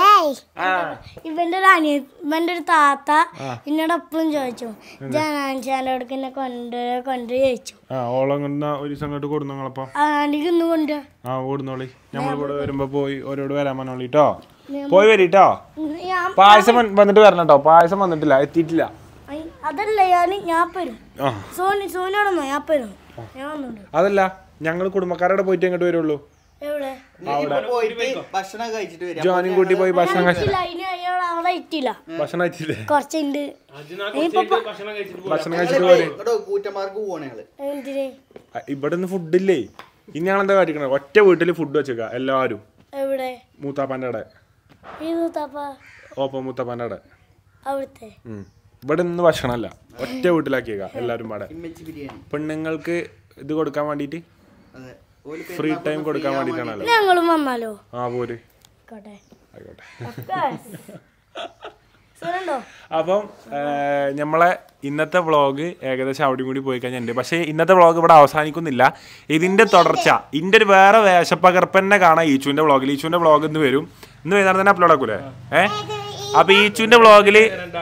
ഇവന്റെ ഒരു അനിയ ഇവന്റെ ഒരു താത്ത എന്നോട് എപ്പോഴും ചോദിച്ചു ജനാൻഷാന്റെ അടുക്ക് എന്നെ കൊണ്ട് കൊണ്ട് ചോദിച്ചു ആ ഓളം കൊണ്ട് ഒരു ദിവസം അങ്ങോട്ട് കൊടുന്നു നിങ്ങളപ്പം ആണെങ്കിൽ ഇന്ന് കൊണ്ട് ആ ഓടുന്നോളി നമ്മളിവിടെ വരുമ്പോ പോയി ഓരോട് വരാൻ പറഞ്ഞോളി കേട്ടോ പോയി വരീട്ടോ ഞാൻ പായസം വന്ന് വന്നിട്ട് വരണം കേട്ടോ പായസം വന്നിട്ടില്ല എത്തിയിട്ടില്ല അയ് അതല്ല ഞാൻ ഞാൻ വരും ആ സോനി സോനിയോടൊന്നോ ഞാൻ വരും ഞാൻ വന്നുണ്ട് അതല്ല ഞങ്ങൾ കുടുംബക്കാരോടെ പോയിട്ട് ഇങ്ങോട്ട് വരുള്ളൂ എവിടെ പോയിട്ട് ഭക്ഷണം കഴിച്ചിട്ട് വരാം ജോനും കൂട്ടി പോയി ഭക്ഷണം കഴിച്ചു ഇല്ല അതിന് അയാൾ അവിടെ എത്തിയില്ല ഭക്ഷണം കഴിച്ചില്ലേ കുറച്ചുണ്ട് ഇനിയിപ്പോ പ- ഭക്ഷണം കഴിച്ചിട്ട് പോരെ ഇങ്ങോട്ട് കൂറ്റന്മാർക്ക് പോവാണ് ഞങ്ങള് എന്തിന് ആ, ഇവിടെ നിന്ന് ഫുഡില്ലേ ഇനി ഞങ്ങൾ എന്താ കാട്ടിക്കണേ ഒറ്റ വീട്ടിൽ ഫുഡ് വെച്ചേക്ക എല്ലാവരും എവിടെ മൂത്താപ്പാൻ്റെ അവിടെ ഈ നൂത്താപ്പ ഓപ്പം മൂത്താപ്പാൻ്റെ അവിടെ അവിടുത്തെ ഉം. ഇവിടെ നിന്ന് ഭക്ഷണമല്ല ഒറ്റ വീട്ടിലാക്കിയേക്ക എല്ലാവരും പാടെ ഇമ്മച്ചി ബിരിയാണി പെണ്ണുങ്ങൾക്ക് ഇത് കൊടുക്കാൻ വേണ്ടിയിട്ട് അതെ ഓല് ഫ്രീ ടൈം കൊടുക്കാൻ വേണ്ടിയിട്ടാണല്ലോ ഞങ്ങളും വന്നാലോ ആ പോര് ആയിക്കോട്ടെ ആയിക്കോട്ടെ സുരണ്ടോ അപ്പം ഏർ, നമ്മളെ ഇന്നത്തെ വ്ളോഗ് ഏകദേശം അവിടെയും കൂടി പോയി കഴിഞ്ഞിട്ടുണ്ട് പക്ഷേ ഇന്നത്തെ വ്ളോഗ് ഇവിടെ അവസാനിക്കുന്നില്ല ഇതിന്റെ തുടർച്ച ഇതിന്റെ ഒരു വേറെ വേഷപ്പകർപ്പന്നെ കാണാം ഈച്ചുവിന്റെ വ്ളോഗിൽ ഈച്ചുവിന്റെ വ്ളോഗ് ഇന്ന് വരും ഇന്ന് വൈകുന്നേരം തന്നെ അപ്ലോഡ് ആക്കൂലേ ഏ അപ്പൊ ഈച്ചുവിന്റെ വ്ളോഗില്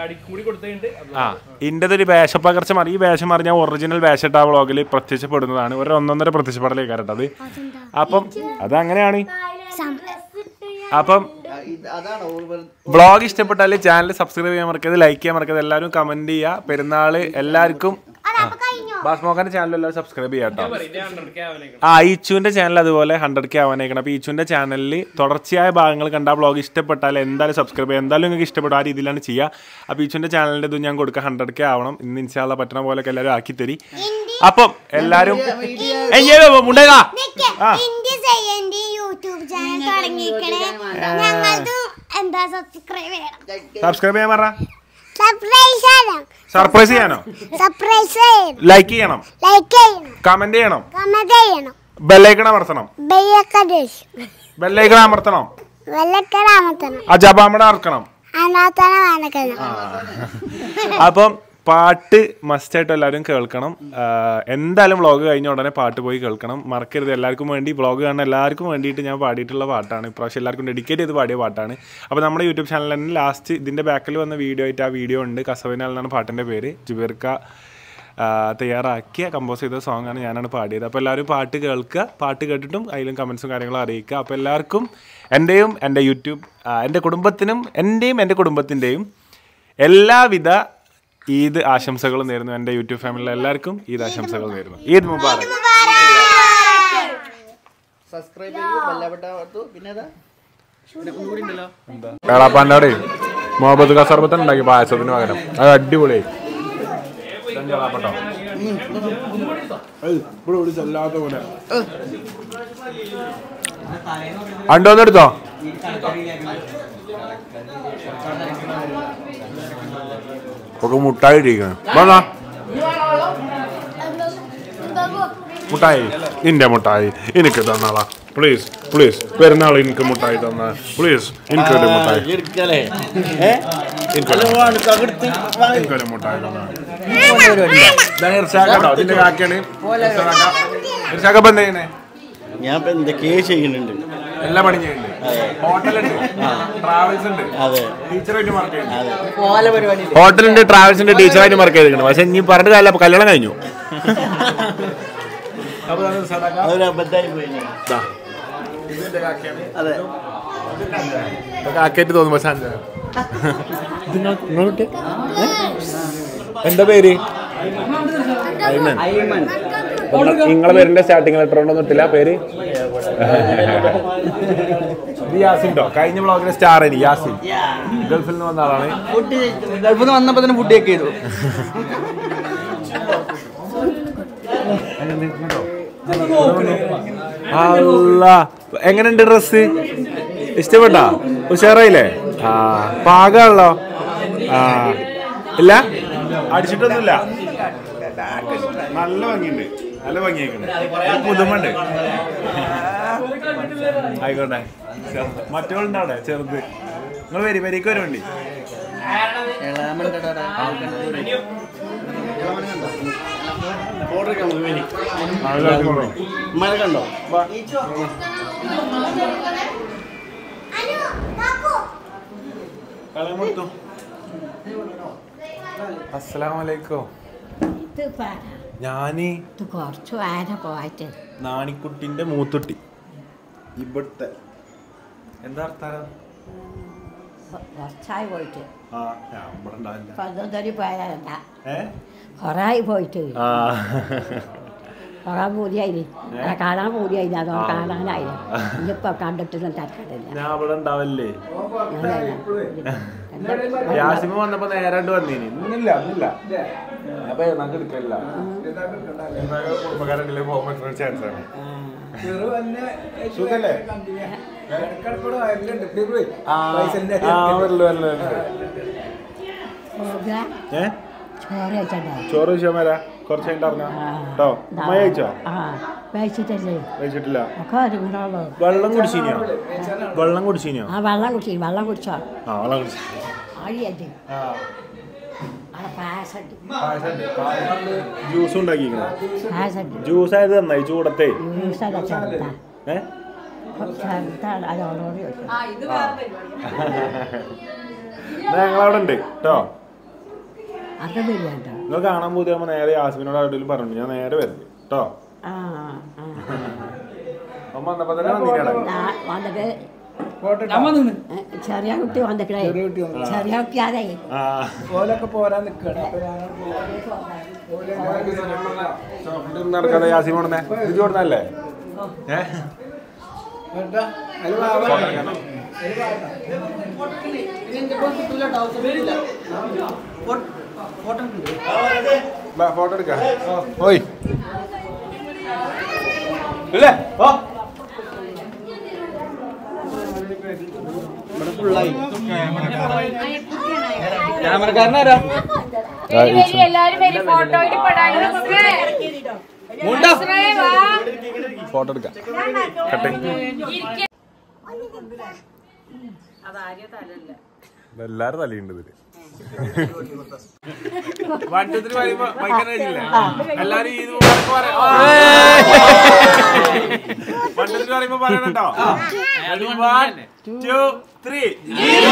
ആ ഇന്റെ ഒരു വേഷപ്പകർച്ച മാറി ഈ വേഷം മാറി ഞാൻ ഒറിജിനൽ വേഷട്ട വ്ളോഗിൽ പ്രത്യക്ഷപ്പെടുന്നതാണ് ഒരു ഒന്നൊന്നര പ്രത്യക്ഷപ്പെടലേക്ക് കേട്ടത് അപ്പം അതങ്ങനെയാണ് അപ്പം അതാണ് ഓള് വെറുതെ വ്ളോഗ് ഇഷ്ടപ്പെട്ടാൽ ചാനൽ സബ്സ്ക്രൈബ് ചെയ്യാൻ മറക്കരുത് ലൈക്ക് ചെയ്യാൻ മറക്കരുത് എല്ലാവരും കമന്റ് ചെയ്യുക പെരുന്നാള് എല്ലാവർക്കും ബാസ്മോഖാന്റെ ചാനൽ എല്ലാവരും സബ്സ്ക്രൈബ് ചെയ്യാം കേട്ടോ ആ ഈച്ചുവിന്റെ ചാനൽ അതുപോലെ ഹൺഡ്രഡ് കെ ആവാനേക്കണം അപ്പൊ ഈച്ചുവിന്റെ ചാനലിൽ തുടർച്ചയായ ഭാഗങ്ങൾ കണ്ട വ്ളോഗ് ഇഷ്ടപ്പെട്ടാൽ എന്തായാലും സബ്സ്ക്രൈബ് ചെയ്യുക എന്തായാലും നിങ്ങൾക്ക് ഇഷ്ടപ്പെടും ആ രീതിയിലാണ് ചെയ്യുക അപ്പൊ ഈച്ചുവിന്റെ ചാനലിന്റെ ഇത് ഞാൻ കൊടുക്കുക ഹൺഡ്രഡ് കെ ആവണം ഇന്ന് ഇൻഷാല്ല പറ്റണ പോലെയൊക്കെ എല്ലാവരും ആക്കി തരി അപ്പം എല്ലാരും മുണ്ടേകാ ആ ഇന്ത്യ ചെയ്യണ്ടി യൂട്യൂബ് ചാനൽ തുടങ്ങിയിരിക്കണേ ഞങ്ങൾക്ക് എന്താ സബ്സ്ക്രൈബ് ചെയ്യണം സബ്സ്ക്രൈബ് ചെയ്യാൻ പറ സർപ്രൈസ് ചെയ്യണം സർപ്രൈസ് ചെയ്യാനോ സർപ്രൈസ് ചെയ്യണം ലൈക്ക് ചെയ്യണം ലൈക്ക് ചെയ്യണം കമന്റ് ചെയ്യണം കമന്റ് ചെയ്യണം ബെല്ലൈക്കൺ അമർത്തണം ബെയ്യൊക്കെ ദേശ് ബെല്ലൈക്കൺ അമർത്തണം വെള്ളക്കരാമത്തണം അജാബാമട അറക്കണം അനാത്തന വേണക്കണം അപ്പം പാട്ട് മസ്റ്റായിട്ട് എല്ലാവരും കേൾക്കണം ആഹ് എന്തായാലും വ്ളോഗ് കഴിഞ്ഞ ഉടനെ പാട്ട് പോയി കേൾക്കണം മറക്കരുത് എല്ലാവർക്കും വേണ്ടി വ്ളോഗ് കാണുന്ന എല്ലാവർക്കും വേണ്ടിയിട്ട് ഞാൻ പാടിയിട്ടുള്ള പാട്ടാണ് ഇപ്രാവശ്യം എല്ലാവർക്കും ഡെഡിക്കേറ്റ് ചെയ്ത് പാടിയ പാട്ടാണ് അപ്പോൾ നമ്മുടെ യൂട്യൂബ് ചാനലിൽ തന്നെ ലാസ്റ്റ് ഇതിൻ്റെ ബാക്കിൽ വന്ന വീഡിയോ ആയിട്ട് ആ വീഡിയോ ഉണ്ട് കസവിനാൽ എന്നാണ് പാട്ടിൻ്റെ പേര് ജുബേർക്ക ആഹ് തയ്യാറാക്കിയ കമ്പോസ് ചെയ്ത സോങ് ആണ് ഞാനാണ് പാടിയത് അപ്പോൾ എല്ലാവരും പാട്ട് കേൾക്കുക പാട്ട് കേട്ടിട്ടും അതിലും കമൻസും കാര്യങ്ങളും അറിയിക്കുക അപ്പോൾ എല്ലാവർക്കും എൻ്റെയും എൻ്റെ യൂട്യൂബ് ആഹ് എൻ്റെ കുടുംബത്തിനും എൻ്റെയും എൻ്റെ കുടുംബത്തിൻ്റെയും എല്ലാവിധ ഈദ് ആശംസകളും നേരുന്നു എൻ്റെ യൂട്യൂബ് ഫാമിലിയിലെ എല്ലാവർക്കും ഈദ് ആശംസകൾ നേരുന്നു ഈദ് മുബാറക് സബ്സ്ക്രൈബ് ചെയ്യും ബെല്ലപ്പെട്ട പിന്നെ ഏതാ ഒന്നുകൂടി ഉണ്ടല്ലോ ഏളാപ്പാൻ്റെ അവിടെ മുഹബത്ത് കസർബത്തൻ ഉണ്ടാക്കി പായസത്തിന് പകരം അത് അടിപൊളിയായി ഇതെന്താ ഏളാപ്പട്ടോ? ഏയ്, ഇവിടെ ഒരു ചെല്ലാത്ത പോലെ. അണ്ടോന്നെടുത്തോ ഒക്കെ മുട്ടായി ഇരിക്കണം വന്നാ മുട്ടായി നിന്റെ മുട്ടായി എനിക്ക് തന്നാളാ പ്ലീസ് പ്ലീസ് പെരുന്നാൾ എനിക്ക് മുട്ടായി തന്നാ പ്ലീസ് എനിക്കൊരു മുട്ടായി എടുക്കല്ലേ എനിക്കൊരു എനിക്കൊരു മുട്ടായി തന്നാ ഇതാ ഇർഷാഖ് കേട്ടോ, ഇതിന്റെ കാക്കയാണ് ഇർഷാഖ്. ഇർഷാഖ് ഇപ്പൊ എന്താ ചെയ്യുന്നേ ഞാൻ ഇപ്പൊ എന്തൊക്കെയോ ചെയ്യുന്നുണ്ട് എല്ലാ പണി ചെയ്യുന്നുണ്ട് ഹോട്ടലുണ്ട് ട്രാവൽസ് ഉണ്ട് അതെ ടീച്ചറായിട്ട് വർക്ക് ചെയ്യുന്നുണ്ട് പോലെ പരിപാടി ഹോട്ടലുണ്ട് ട്രാവൽസിന്റെ ടീച്ചറായിട്ട് വർക്ക് ചെയ്തിരിക്കണം പക്ഷെ ഇനി പറഞ്ഞിട്ട് കാര്യമില്ല അപ്പൊ കല്യാണം കഴിഞ്ഞു അപ്പൊ അത് സദാക്ക. അതൊരു അബദ്ധമായി പോയി ഞാൻ. ദാ. ഇതിന്റെ കാക്കയാണ്. അതെ ഇപ്പൊ കാക്കയായിട്ട് തോന്നും പക്ഷെ അഞ്ചാ. എന്താ പേര് അയ്മൻ നിങ്ങളെ പേരിന്റെ സ്റ്റാർട്ടിംഗ് ലെറ്റർ ഒന്നും ഇട്ടില്ല പേര് ഇത് യാസിൻഡോ കഴിഞ്ഞ ബ്ലോഗിലെ സ്റ്റാർ ആയി യാസിൻ ഗൾഫിൽ നിന്ന് വന്ന ആളാണ് ഫുഡ് ഗൾഫിൽ നിന്ന് വന്നപ്പോ തന്നെ ഫുഡ് ഒക്കെ ചെയ്തു അല്ല എങ്ങനെയുണ്ട് ഡ്രസ് ഇഷ്ടപ്പെട്ടാ ഉഷാറായില്ലേ ആ പാകാണല്ലോ ആ ഇല്ല അടിച്ചിട്ടൊന്നുമില്ല നല്ല ഭംഗിയുണ്ട് നല്ല ഭംഗിയായിട്ടുണ്ട് പുതുമുണ്ട് ആയിക്കോട്ടെ മറ്റോളുണ്ട് അവിടെ ചെറുത് നിങ്ങൾ വരി വരിക്ക് വരുമുണ്ട് എളാമണ്ടടാ ഉമ്മനെ കണ്ടോ അസ്സലാമലൈക്കും ഇത് പറ ഞാന് ഇത് കുറച്ച് വേദ പോയിട്ട് നാണിക്കുട്ടിന്റെ മൂത്തുട്ടി ഇവിടുത്തെ എന്താ അർത്ഥാനം കുറച്ചായി പോയിട്ട് ആ ഞാൻ ഇവിടെ ഉണ്ടാവില്ല പന്ത്രണ്ടരി പോയതല്ല ഏ കുറേയായി പോയിട്ട് ആ കുറേ പൂതിയായി കാണാൻ പൂതിയായി അതോ കാണാനായി ഇനിയിപ്പോൾ കണ്ടിട്ടൊന്നും തരക്കടില്ല ഞാൻ ഇവിടെ ഉണ്ടാവല്ലേ യാസിമ വന്നപ്പോ നേരായിട്ട് വന്നീനി ഇന്നില്ല ഇന്നില്ല അപ്പൊ നമുക്ക് എടുക്കല്ല കുടുംബക്കാരുടെ പോകാൻ പറ്റുന്ന ചാൻസ് ആണ് സുഖല്ലേ ആ ആ, വരല് വരല് വരല്. ഏ ചോറ് വെച്ചിട്ടുണ്ടാവും ചോറ് കഴിച്ചാ വരാ കുറച്ച് കഴിഞ്ഞിട്ട് അറിഞ്ഞോ കേട്ടോ അമ്മ കഴിച്ചോ ആ കഴിച്ചിട്ടല്ലേ കഴിച്ചിട്ടില്ല ഒക്കെ ഒരുങ്ങുള്ളൂ വെള്ളം കുടിച്ചീനിയോ വെള്ളം കുടിച്ചീനിയോ ആ വെള്ളം കുടിച്ചു വെള്ളം കുടിച്ചോ ആ വെള്ളം കുടിച്ചു ആഴിയല്ലേ ആ ആ പായസം ജ്യൂസ് ഉണ്ടാക്കിക്കണോ പായസം ജ്യൂസ് ആയത് നന്നായി ചൂടത്തെ ജ്യൂസല്ല ചെറുതാ ഏ ചെറുതാണ് അതോടോട് ചോദിച്ചു ആ ഇത് വേറെ പരിപാടി എന്നാ ഞങ്ങളവിടെ ഉണ്ട് കേട്ടോ അത് ബിരിയാണ്ടോ നിങ്ങൾ കാണാൻ പോതിയാകുമ്പോ നേരെ യാസ്മിനോട് എവിടെയും പറഞ്ഞു ഞാൻ നേരെ വരുന്നു കേട്ടോ ആ ആ അമ്മ വന്നപ്പോ തന്നെ വന്നിട്ടാണ് ഞാൻ വന്നിട്ട് ഞാൻ വന്നു ഏ, ചെറിയ കുട്ടി വന്നിട്ടേ ചെറിയ കുട്ടി അതെ ആ ഓലൊക്കെ പോരാൻ നിൽക്കുകയാണ് ചോക്ലേറ്റ് നടക്കാതെ യാസിമ കൊടുന്നേ ഇത് കൊടുന്നല്ലേ ഏ ഫോട്ടോ എടുക്കാം ഓയ് ഇല്ലേ ഓ ക്യാമറക്കാരനാരാ എല്ലാരും വരി ഫോട്ടോയിൽ പെടാൻ ഫോട്ടോ എടുക്കാം കട്ടെ അതാര്യ തലല്ല എല്ലാരും തലയുണ്ട് ഇതില് വട്ടത്തിന് വരുമ്പോ ഭയങ്കര ഇല്ലേ? എല്ലാരും ഇത് ഉറക്കെ പറ- ആ. വട്ടത്തിന് പറയുമ്പോ പറയണട്ടോ വൺ ടു ത്രീ